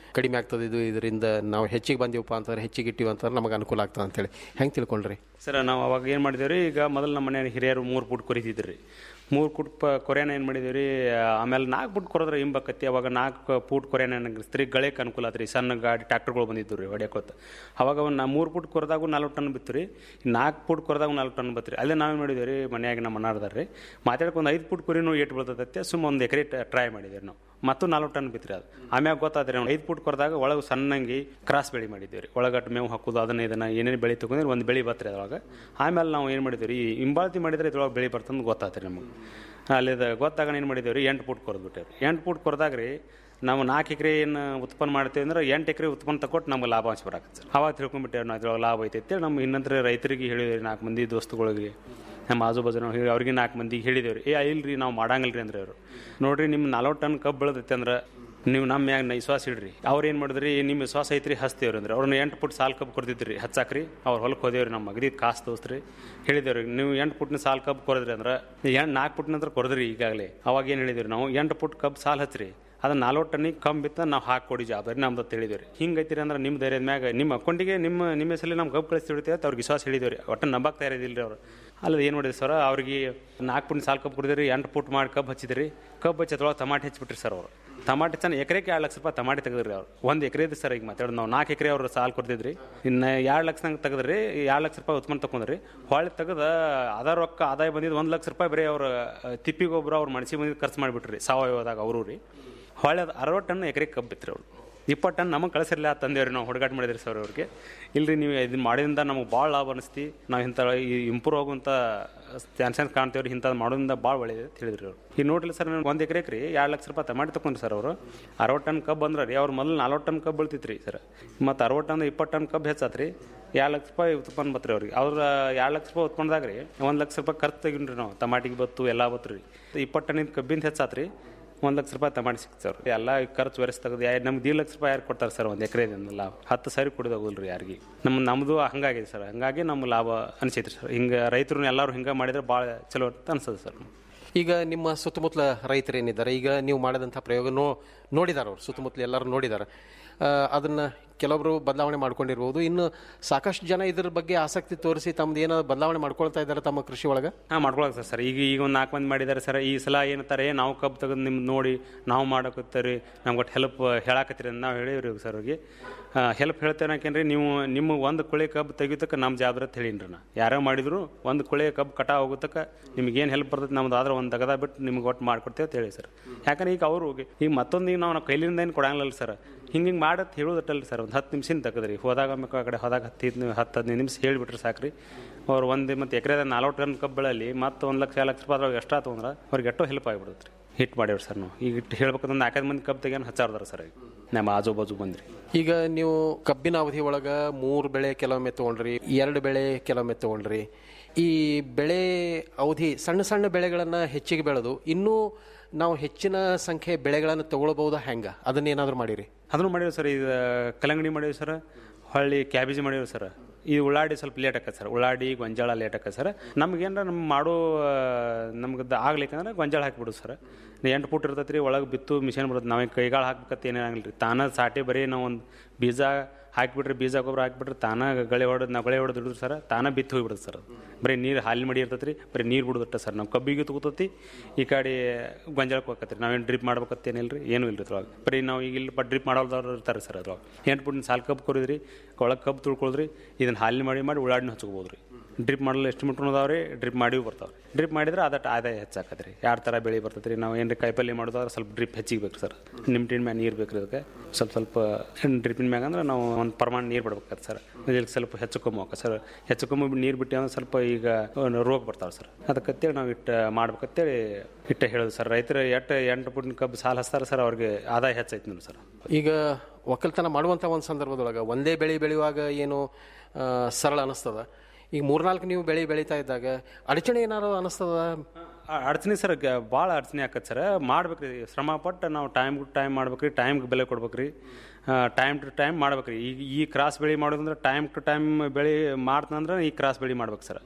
ಕಡಿಮೆ ಆಗ್ತದೆ ಇದು ಇದರಿಂದ ನಾವು ಹೆಚ್ಚಿಗೆ ಬಂದೀವಪ್ಪ ಅಂತಂದ್ರೆ ಹೆಚ್ಚಿಗೆ ಇಟ್ಟಿವಿ ಅಂತಂದ್ರೆ ನಮಗೆ ಅನುಕೂಲ ಆಗ್ತದೆ ಅಂತೇಳಿ ಹೆಂಗೆ ತಿಳ್ಕೊಂಡ್ರಿ ಸರ್ ನಾವು ಅವಾಗ ಏನು ಮಾಡಿದೇವೆ ರೀ ಈಗ ಮೊದಲು ನಮ್ಮ ಮನೆಯ ಹಿರಿಯರು ಮೂರು ಫುಟ್ ಕೊರಿತಿದ್ರು ರೀ ಮೂರು ಫುಟ್ ಪ ಕೊರೆಯನ ಏನು ಮಾಡಿದೇವೆ ರೀ ಆಮೇಲೆ ನಾಲ್ಕು ಫುಟ್ ಕೊರೆದ್ರೆ ಹಿಂಬಕತ್ತಿ ಅವಾಗ ನಾಲ್ಕು ಫುಟ್ ಕೊರೆಯನ ಸ್ತ್ರೀ ಗಳಕ್ಕೆ ಅನುಕೂಲ ಆತ್ರಿ ಸಣ್ಣ ಗಾಡಿ ಟ್ರ್ಯಾಕ್ಟರ್ಗಳು ಬಂದಿದ್ದು ರೀ ಹೊಡ್ಯಾಕೋತ ಅವಾಗ ಒಂದು ಮೂರು ಫುಟ್ ಕೊರೆದಾಗೂ ನಾಲ್ಕು ಟನ್ ಬಿತ್ತು ರೀ ನಾಲ್ಕು ಫುಟ್ ಕೊರೆದಾಗ ನಾಲ್ಕು ಟನ್ ಬತ್ತು ರೀ ಅಲ್ಲೇ ನಾವೇನು ಮಾಡಿದೇವೆ ರೀ ಮನ್ಯಾಗ ನಮ್ಮ ಅಣ್ಣಾರ್ದಾರ ರೀ ಮಾತಾಡ್ಕೊಂಡು ಒಂದು ಐದು ಫುಟ್ ಕುರಿನೂ ಏಟು ಬೀಳ್ತೈತೆ ಸುಮ್ಮ ಒಂದು ಎಕರೆ ಟ್ರೈ ಮಾಡಿದ್ದೇವೆ ನಾವು ಮತ್ತು ನಾಲ್ಕು ಟನ್ ಬಿತ್ತು ರೀ ಅದು ಆಮ್ಯಾಗ ಗೊತ್ತಾದ್ರೆ ನಾವು ಐದು ಫುಟ್ ಕೊರೆದಾಗ ಒಳಗೆ ಸಣ್ಣಂಗಿ ಕ್ರಾಸ್ ಬೆಳೆ ಮಾಡಿದ್ದೇವೆ ರೀ ಒಳಗಟ್ಟು ಮೇವು ಹಾಕೋದು ಅದನ್ನ ಇದನ್ನ ಏನೇನು ಬೆಳೆ ತಗೊಂಡ್ರೆ ಒಂದು ಬೆಳೆ ಬತ್ರಿ ಅದ್ರೊಳಗೆ ಆಮೇಲೆ ನಾವು ಏನು ಮಾಡಿದ್ದೇವೆ ರೀ ಇಂಬಾಳ್ತಿ ಮಾಡಿದ್ರೆ ಇದ್ರೊಳಗೆ ಬೆಳೆ ಬರ್ತಂದು ಗೊತ್ತಾತ್ರಿ ನಮಗೆ ಅಲ್ಲಿದ ಗೊತ್ತಾಗ ಏನು ಮಾಡಿದ್ದೇವೆ ರೀ ಎಂಟು ಫುಟ್ ಕೊರೆದ್ಬಿಟ್ಟೇವೆ ಎಂಟು ಫುಟ್ ಕೊರೆದಾಗ ರೀ ನಾವು ನಾಲ್ಕು ಎಕರೆ ಏನು ಉತ್ಪನ್ನ ಮಾಡ್ತೀವಿ ಅಂದ್ರೆ ಎಂಟು ಎಕರೆ ಉತ್ಪನ್ನ ತಗೊಟ್ಟು ನಮ್ಗೆ ಲಾಭಾಂಶ ಬರಾಕತ್ತೆ ಸರ್ ಅವಾಗ ತಿಳ್ಕೊಂಬಿಟ್ಟೇವೆ ನಾವು ಇದ್ರೊಳಗೆ ಲಾಭ ಐತೈತೆ ನಮ್ಮ ಇನ್ನಂತರ ರೈತರಿಗೆ ಹೇಳಿದ್ರಿ ನಾಲ್ಕು ಮಂದಿ ದೋಸ್ತುಗಳಿಗೆ ನಮ್ಮ ಆಜು ಬಾಜು ನಾವು ಹೇಳಿ ಅವ್ರಿಗೆ ನಾಲ್ಕು ಮಂದಿಗೆ ಹೇಳಿದೇವ್ರಿ ಏ ಇಲ್ರಿ ನಾವು ಮಾಡಂಗಿಲ್ರಿ ಅಂದ್ರೆ ಅವರು ನೋಡ್ರಿ ನಿಮ್ಮ ನಲ್ವತ್ತು ಟನ್ ಕಬ್ಬು ಬೆಳೆದೈತೆ ಅಂದ್ರೆ ನೀವು ನಮ್ಮ ಮ್ಯಾಗ ನ ವಿಶ್ವಾಸ ಇಡ್ರಿ ಅವ್ರು ಏನು ಮಾಡಿದ್ರಿ ನಿಮ್ಮ ವಿಶ್ವಾಸ ಐತ್ರಿ ಹಚ್ತೇವ್ರಿ ಅಂದ್ರೆ ಅವ್ರನ್ನ ಎಂಟು ಫುಟ್ ಸಾಲ್ ಕಬ್ಬು ಕೊಡ್ತಿದ್ರಿ ಹಚ್ಚಾಕ್ರಿ ಅವ್ರು ಹೊಲಕ್ಕೆ ಹೋದೇವ್ರಿ ನಮ್ಮ ಮಗದಿ ಕಾಸು ದೋಸ್ತ್ರಿ ಹೇಳಿದೇವ್ರಿ ನೀವು ಎಂಟು ಫುಟ್ನ ಸಾಲ್ ಕಬ್ಬು ಕೊರಿದ್ರಿ ಅಂದ್ರೆ ಎಂಟು ನಾಲ್ಕು ಫುಟ್ ನಂತರ ಕೊರದ್ರಿ ಈಗಾಗಲೇ ಅವಾಗ ಏನು ಹೇಳಿದ್ರಿ ನಾವು ಎಂಟು ಫುಟ್ ಕಬ್ಬು ಸಾಲ್ ಹಚ್ಚ್ರಿ ಅದನ್ನ ನಲ್ವತ್ತು ಟನ್ನಿಗೆ ಕಮ್ಮಿ ಬಿತ್ತ ನಾವು ಹಾಕಿ ಕೊಡಿ ಜವಾಬ್ದಾರಿ ನಮ್ದು ಅಂತ ಹೇಳಿದ್ವಿ ರೀ ಹಿಂಗೆ ಐತಿರಿ ಅಂದ್ರೆ ನಿಮ್ಮ ಧೈರ್ಯದ ಮ್ಯಾಗ ನಿಮ್ಮ ಅಕೌಂಟಿಗೆ ನಿಮ್ಮ ನಿಮ್ಮ ಹೆಸರಲ್ಲಿ ನಮ್ಮ ಕಬ್ಬು ಕಳಿಸಿ ಬಿಡ್ತೀವಿ ಅಂತ ಅವ್ರಿಗೆ ವಿಶ್ವಾಸ ಹೇಳಿದ್ವಿ ರೀ ಒಟ್ಟು ನಂಬಕ್ಕೆ ತಯಾರಿದಿಲ್ಲ ರೀ ಅವರು ಅಲ್ಲದ ಏನು ಮಾಡಿದ್ರಿ ಸರ್ ಅವ್ರಿಗೆ ನಾಲ್ಕು ಫುಟ್ ಸಾಲು ಕಬ್ಬು ಕುಡಿದ್ರಿ ಎಂಟು ಫುಟ್ ಮಾಡಿ ಕಬ್ಬು ಹಚ್ಚಿದ್ರಿ ಕಬ್ಬು ಹಚ್ಚಿ ಅದ್ರೊಳಗೆ ಟಮಾಟೆ ಹಚ್ಚಿಬಿಟ್ರಿ ಸರ್ ಅವರು ಟಮಾಟೆ ಚೆನ್ನ ಎಕರೆಗೆ ಎರಡು ಲಕ್ಷ ರೂಪಾಯಿ ಟಮಾಟೆ ತೆಗೆದ್ರಿ ಅವ್ರು ಒಂದು ಎಕರೆ ಇದೆ ಸರ್ ಈಗ ಮಾತಾಡೋದು ನಾವು ನಾಲ್ಕು ಎಕರೆ ಅವ್ರು ಸಾಲು ಕೊಡ್ತಿದ್ರಿ ಇನ್ನು ಎರಡು ಲಕ್ಷ ನಂಗೆ ತೆಗೆದ್ರಿ ಎರಡು ಲಕ್ಷ ರೂಪಾಯಿ ಉತ್ಪನ್ನ ತಗೊಂಡ್ರಿ ಹೊಳ್ಳಿ ತೆಗೆದ ಅದ ರೊಕ್ಕ ಆದಾಯ ಬಂದಿದ್ದು ಒಂದು ಲಕ್ಷ ರೂಪಾಯಿ ಬರೀ ಅವ್ರ ತಿಪ್ಪಿ ಗೊಬ್ಬರ ಅವ್ರು ಮಣಸಿ ಬಂದಿದ್ದು ಖರ್ಚು ಮಾಡಿಬಿಟ್ರಿ ಸಾವಯವದಾಗ ಅವರು ರೀ ಹೊಳ್ಳಿ ಅದು ಅರವತ್ತು ಟನ್ ಎಕರೆಗೆ ಕಬ್ಬು ಬಿತ್ರಿ ಅವ್ರು ಇಪ್ಪತ್ತು ಟನ್ ನಮಗೆ ಕಳಿಸಿರ್ಲಿಲ್ಲ ತಂದೇವ್ರಿ ನಾವು ಹುಡುಗಾಟ ಮಾಡಿದ್ರಿ ಸರ್ ಅವ್ರಿಗೆ ಇಲ್ರಿ ನೀವು ಇದನ್ನ ಮಾಡಿದಿಂದ ನಮಗೆ ಭಾಳ ಲಾಭ ಅನಿಸ್ತಿ ನಾವು ಇಂಥ ಈ ಇಂಪ್ರೂವ್ ಆಗುವಂಥ ಚಾನ್ಸಸ್ ಕಾಣ್ತೇವ್ರಿ ಇಂಥದ್ದು ಮಾಡೋದ್ರಿಂದ ಭಾಳ ಒಳ್ಳೇದು ಅಂತ ಹೇಳಿದ್ರಿ ಅವ್ರು ಈಗ ನೋಡ್ರಿ ಸರ್ ನನಗೆ ಒಂದು ಎಕರೆಗೆ ರೀ ಎರಡು ಲಕ್ಷ ರೂಪಾಯಿ ಟಮಾಟಿ ತಗೊಂಡ್ರಿ ಸರ್ ಅವರು ಅರವತ್ತು ಟನ್ ಕಬ್ಬು ಅಂದ್ರೆ ರೀ ಅವ್ರು ಮೊದಲು ನಲ್ವತ್ತು ಟನ್ ಕಬ್ಬು ಬೀಳ್ತಿತ್ತು ರೀ ಸರ್ ಮತ್ತು ಅರವತ್ತು ಟನ್ ಇಪ್ಪತ್ತು ಟನ್ ಕಬ್ಬು ಹೆಚ್ಚಾತ್ರಿ ಎರಡು ಲಕ್ಷ ರೂಪಾಯಿ ಉತ್ಪನ್ನ ಬತ್ರಿ ಅವ್ರಿಗೆ ಅವ್ರ ಎರಡು ಲಕ್ಷ ರೂಪಾಯಿ ಉತ್ಪನ್ನದಾಗ ರೀ ಒಂದು ಲಕ್ಷ ರೂಪಾಯಿ ಖರ್ಚು ತೆಗಿನ್ರಿ ನಾವು ಟಮಾಟಿಗೆ ಬತ್ತು ಎಲ್ಲ ಬತ್ತು ರೀ ಇಪ್ಪತ್ತು ಟನ್ನಿಂದ ಕಬ್ಬಿಂದ ಹೆಚ್ಚಾತ್ರಿ ಒಂದು ಲಕ್ಷ ರೂಪಾಯಿ ಟಮಾಟಿ ಸಿಕ್ತು ಸರ್ ಎಲ್ಲ ಖರ್ಚು ವೆರಸ್ ತೆಗೆದು ಯಾ ನಮ್ಗೆ ಎರಡು ಲಕ್ಷ ರೂಪಾಯಿ ಯಾರು ಕೊಡ್ತಾರೆ ಸರ್ ಒಂದು ಎಕರೆದಿಂದ ಲಾಭ ಹತ್ತು ಸಾರಿ ಕೊಡೋದಾಗಲ್ಲ ರೀ ಯಾರಿಗೆ ನಮ್ಮ ನಮ್ಮದು ಹಂಗಾಗಿದೆ ಸರ್ ಹಂಗಾಗಿ ನಮ್ಮ ಲಾಭ ಅನಿಸೈತ್ರಿ ಸರ್ ಹಿಂಗೆ ರೈತರು ಎಲ್ಲರೂ ಹಿಂಗೆ ಮಾಡಿದ್ರೆ ಭಾಳ ಚಲೋ ಅಂತ ಅನ್ಸೋದು ಸರ್ ಈಗ ನಿಮ್ಮ ಸುತ್ತಮುತ್ತಲ ರೈತರು ಏನಿದ್ದಾರೆ ಈಗ ನೀವು ಮಾಡಿದಂಥ ಪ್ರಯೋಗ ನೋ ನೋಡಿದಾರೆ ಅವ್ರು ಸುತ್ತಮುತ್ತಲು ಎಲ್ಲರೂ ನೋಡಿದ್ದಾರೆ ಆ, ಅದನ್ನ ಕೆಲವೊಬ್ರು ಬದಲಾವಣೆ ಮಾಡ್ಕೊಂಡಿರ್ಬೋದು ಇನ್ನು ಸಾಕಷ್ಟು ಜನ ಇದ್ರ ಬಗ್ಗೆ ಆಸಕ್ತಿ ತೋರಿಸಿ ತಮ್ದು ಏನೋ ಬದಲಾವಣೆ ಮಾಡ್ಕೊಳ್ತಾ ಇದ್ದಾರೆ ತಮ್ಮ ಕೃಷಿ ಒಳಗೆ ಹಾಂ ಮಾಡ್ಕೊಳಕ್ ಸರ್ ಸರ್ ಈಗ ಈಗ ಒಂದು ನಾಲ್ಕು ಮಂದಿ ಮಾಡಿದ್ದಾರೆ ಸರ್ ಈ ಸಲ ಏನಂತಾರೆ ಏ ನಾವು ಕಬ್ಬು ತೆಗೆದು ನಿಮ್ದು ನೋಡಿ ನಾವು ಮಾಡಕತ್ತೀರಿ ನಮ್ಗೆ ಒಟ್ಟು ಹೆಲ್ಪ್ ಹೇಳಾಕತ್ತೀರಿ ಅಂತ ನಾವು ಹೇಳಿವ್ರಿ ಸರ್ ಅವ್ರಿಗೆ ಹೆಲ್ಪ್ ಹೇಳ್ತೇನಕೇನ್ರಿ ನೀವು ನಿಮ್ಮ ಒಂದು ಕುಳೆ ಕಬ್ಬು ತೆಗಿತಕ್ಕ ನಮ್ಮ ಜವಾಬ್ದಾರಿ ಅಂತ ಹೇಳೀನಿ ನಾ ಯಾರೋ ಮಾಡಿದ್ರು ಒಂದು ಕುಳೆ ಕಬ್ಬು ಕಟಾ ಹೋಗುತ್ತಕ್ಕ ನಿಮ್ಗೆ ಏನು ಹೆಲ್ಪ್ ಬರ್ತೈತೆ ನಮ್ದು ಆದ್ರೆ ಒಂದು ತಗದ ಬಿಟ್ಟು ನಿಮ್ಗೆ ಒಟ್ಟು ಮಾಡ್ಕೊಡ್ತೇವೆ ಅಂತ ಹೇಳಿ ಸರ್ ಯಾಕಂದ್ರೆ ಈಗ ಅವರು ಈಗ ಮತ್ತೊಂದು ಈಗ ನಾವು ನಾವು ಕೈಲಿಂದ ಏನು ಕೊಡಂಗಿಲ್ಲ ಸರ್ ಹಿಂಗೆ ಹಿಂಗೆ ಮಾಡತ್ ಹೇಳೋದಟ್ಟಲ್ಲ ಸರ್ ಒಂದು ಹತ್ತು ನಿಮಿಷ ತೆಗೆದ್ರಿ ಹೋದಾಗ ಆಮೇಲೆ ಆ ಕಡೆ ಹೋದಾಗ ಹತ್ತು ಐದು ಹತ್ತು ಹದಿನೈದು ನಿಮಿಷ ಹೇಳಿಬಿಟ್ರೆ ಸಾಕ್ರಿ ಅವ್ರು ಒಂದು ಮತ್ತು ಎಕರೆದ ನಾಲ್ಕು ಟನ್ ಕಬ್ಬಳಲ್ಲಿ ಮತ್ತೆ ಒಂದು ಲಕ್ಷ ಎರಡು ಲಕ್ಷ ರೂಪಾಯಿ ಅದ್ರೊಳಗೆ ಎಷ್ಟಾತು ತೊಗೊಂಡ್ರೆ ಅವ್ರಿಗೆ ಎಷ್ಟೋ ಹೆಲ್ಪ್ ಆಗಿಬಿಡುತ್ತೆ ರೀ ಹಿಟ್ ಮಾಡ್ಯಾವ್ರಿ ಸರ್ ನಾವು ಈಗ ಇಟ್ಟು ಹೇಳ್ಬೇಕಂದ್ರೆ ನಾಲ್ಕೈದು ಮಂದಿ ಕಬ್ಬು ತೆಗಿಯೋನು ಹಚ್ಚಾರ್ದಾರ ಸರ್ ಈಗ ನಮ್ಮ ಆಜು ಬಾಜು ಬಂದ್ರಿ ಈಗ ನೀವು ಕಬ್ಬಿನ ಅವಧಿ ಒಳಗೆ ಮೂರು ಬೆಳೆ ಕೆಲವೊಮ್ಮೆ ತೊಗೊಂಡ್ರಿ ಎರಡು ಬೆಳೆ ಕೆಲವೊಮ್ಮೆ ತೊಗೊಂಡ್ರಿ ಈ ಬೆಳೆ ಅವಧಿ ಸಣ್ಣ ಸಣ್ಣ ಬೆಳೆಗಳನ್ನು ಹೆಚ್ಚಿಗೆ ಬೆಳೆದು ಇನ್ನೂ ನಾವು ಹೆಚ್ಚಿನ ಸಂಖ್ಯೆ ಬೆಳೆಗಳನ್ನು ತಗೊಳ್ಬಹುದಾ ಹೆಂಗೆ ಅದನ್ನೇನಾದರೂ ಮಾಡಿರಿ ಅದನ್ನು ಮಾಡೀವಿ ಸರ್ ಇದು ಕಲ್ಲಂಗಡಿ ಮಾಡೀವಿ ಸರ್ ಹೊಳ್ಳಿ ಕ್ಯಾಬೇಜ್ ಮಾಡೀವಿ ಸರ್ ಈ ಉಳ್ಳಾಡಿ ಸ್ವಲ್ಪ ಲೇಟ್ ಆಕತ್ತೆ ಸರ್ ಉಳ್ಳಾಡಿ ಗೊಂಜಾಳ ಲೇಟ್ ಆಕತ್ತೆ ಸರ್ ನಮ್ಗೇನಾರ ನಮ್ಮ ಮಾಡೋ ನಮ್ಗೆ ಆಗ್ಲಿಕ್ಕಂದ್ರೆ ಗೊಂಜಾಳ ಹಾಕಿಬಿಡು ಸರ್ ಎಂಟು ಫುಟ್ ಇರ್ತೈತೆ ರೀ ಒಳಗೆ ಬಿತ್ತು ಮಿಷನ್ ಬರುತ್ತೆ ನಾವೇ ಕೈಗಾಳು ಹಾಕ್ಬೇಕಂತ ಏನೇನಾಗಿಲ್ಲ ರೀ ತಾನ ಸಾಟಿ ಬರೀ ನಾವು ಒಂದು ಬೀಜ ಹಾಕಿಬಿಟ್ರೆ ಬೀಜ ಗೊಬ್ಬರ ಹಾಕಿಬಿಟ್ರೆ ತಾನ ಗಳೆ ಹೊಡೆದು ನಾವು ಗಳೆ ಹೊಡೆದು ಹಿಡಿದ್ರು ಸರ್ ತಾನ ಬಿತ್ತು ಹೋಗ್ಬಿಡುತ್ತೆ ಸರ್ ಅದು. ಬರೀ ನೀರು ಹಾಲಿನ ಮಡಿ ಇರ್ತೈತೆ ರೀ ಬರೀ ನೀರು ಬಿಡುದಟ್ಟ ಸರ್ ನಾವು ಕಬ್ಬಿಗೆ ತಗೋತತಿ ಈ ಕಡೆ ಗೊಂಜಾಳಕ್ಕೆ ಹೋಗತ್ತೆ ರೀ ನಾವೇನು ಡ್ರಿಪ್ ಮಾಡ್ಬೇಕಂತ ಏನಿಲ್ಲ ರೀ ಏನೂ ಇಲ್ಲ ರೀ ಅದ್ರೊಳಗೆ ಬರೀ ನಾವು ಈಗ ಇಲ್ಲಿ ಡ್ರಿಪ್ ಮಾಡೋದವ್ರು ಇರ್ತಾರೆ ಸರ್ ಅದ್ರೊಳಗೆ ಎಂಟು ಪುಟ್ ಸಾಲು ಕಬ್ಬು ಕೊರಿದ್ರಿ ಒಳಗೆ ಕಬ್ಬು ತುಳ್ಕೊಳ್ದ್ರಿ ಇದನ್ನು ಹಾಲಿನ ಮಾಡಿ ಮಾಡಿ ಉಳ್ಳಾಡಿನ ಹಚ್ಕೋಬೋದು ರೀ ಡ್ರಿಪ್ ಮಾಡಲು ಎಷ್ಟು ಮೀಟ್ರ್ ಅದಾವೆ ರೀ ಡ್ರಿಪ್ ಮಾಡಿವು ಬರ್ತಾವೆ ರೀ ಡ್ರಿಪ್ ಮಾಡಿದ್ರೆ ಅದಟ್ಟು ಆದಾಯ ಹೆಚ್ಚಾಕತ್ತೆ ರೀ ಎರಡು ಥರ ಬೆಳೆ ಬರ್ತೈತೆ ರೀ ನಾವು ಏನು ರೀ ಕಾಯಿಪಲ್ಲೆ ಮಾಡೋದಾದ್ರೆ ಸ್ವಲ್ಪ ಡ್ರಿಪ್ ಹೆಚ್ಚಿಗೆ ಬೇಕು ಸರ್ ನಿಮ್ಟಿನ ಮ್ಯಾಗ ನೀರು ಬೇಕು ರೀ ಅದಕ್ಕೆ ಸ್ವಲ್ಪ ಸ್ವಲ್ಪ ಡ್ರಿಪ್ಪಿನ ಮ್ಯಾಗ ಅಂದ್ರೆ ನಾವು ಒಂದು ಪ್ರಮಾಣ ನೀರು ಬಿಡ್ಬೇಕಾದ್ರೆ ಸರ್ ಇದಕ್ಕೆ ಸ್ವಲ್ಪ ಹೆಚ್ಚು ಕಮ್ಮಿ ಹೋಗ ಸರ್ ಹೆಚ್ಚು ಕಮ್ಮಿ ನೀರು ಬಿಟ್ಟು ಅಂದ್ರೆ ಸ್ವಲ್ಪ ಈಗ ರೋಗ ಬರ್ತಾವೆ ಸರ್ ಅದಕ್ಕತ್ತೇಳಿ ನಾವು ಇಟ್ಟು ಮಾಡ್ಬೇಕಂತೇಳಿ ಇಟ್ಟ ಹೇಳೋದು ಸರ್ ರೈತರು ಎಟ್ಟು ಎಂಟು ಪುಟ್ಟಿನ ಕಬ್ಬು ಸಾಲ ಹಚ್ತಾರೆ ಸರ್ ಅವ್ರಿಗೆ ಆದಾಯ ಹೆಚ್ಚೈತೆ ನೋಡಿ ಸರ್ ಈಗ ಒಕ್ಕಲ್ತನ ಮಾಡುವಂಥ ಒಂದು ಸಂದರ್ಭದೊಳಗೆ ಒಂದೇ ಬೆಳೆ ಬೆಳೆಯುವಾಗ ಏನು ಆ, ಸರಳ ಅನಿಸ್ತದ ಈಗ ಮೂರ್ನಾಲ್ಕು ನೀವು ಬೆಳೆ ಬೆಳೀತಾ ಇದ್ದಾಗ ಅಡಚಣೆ ಏನಾರು ಅನಿಸ್ತದ ಆ- ಅಡ್ಚಣೆ ಸರ್ ಭಾಳ ಅಡ್ಚಣೆ ಆಕತ್ತೆ ಸರ್ ಮಾಡ್ಬೇಕ್ರಿ ಶ್ರಮ ಪಟ್ಟು ನಾವು ಟೈಮ್ ಟು ಟೈಮ್ ಮಾಡ್ಬೇಕ್ರಿ ಟೈಮ್ಗೆ ಬೆಲೆ ಕೊಡ್ಬೇಕ್ರಿ ಟೈಮ್ ಟು ಟೈಮ್ ಮಾಡ್ಬೇಕ್ರಿ ಈಗ ಈ ಕ್ರಾಸ್ ಬೆಳೆ ಮಾಡೋದಂದ್ರೆ ಟೈಮ್ ಟು ಟೈಮ್ ಬೆಳೆ ಮಾಡ್ತಂದ್ರೆ ಈ ಕ್ರಾಸ್ ಬೆಳೆ ಮಾಡ್ಬೇಕು ಸರ್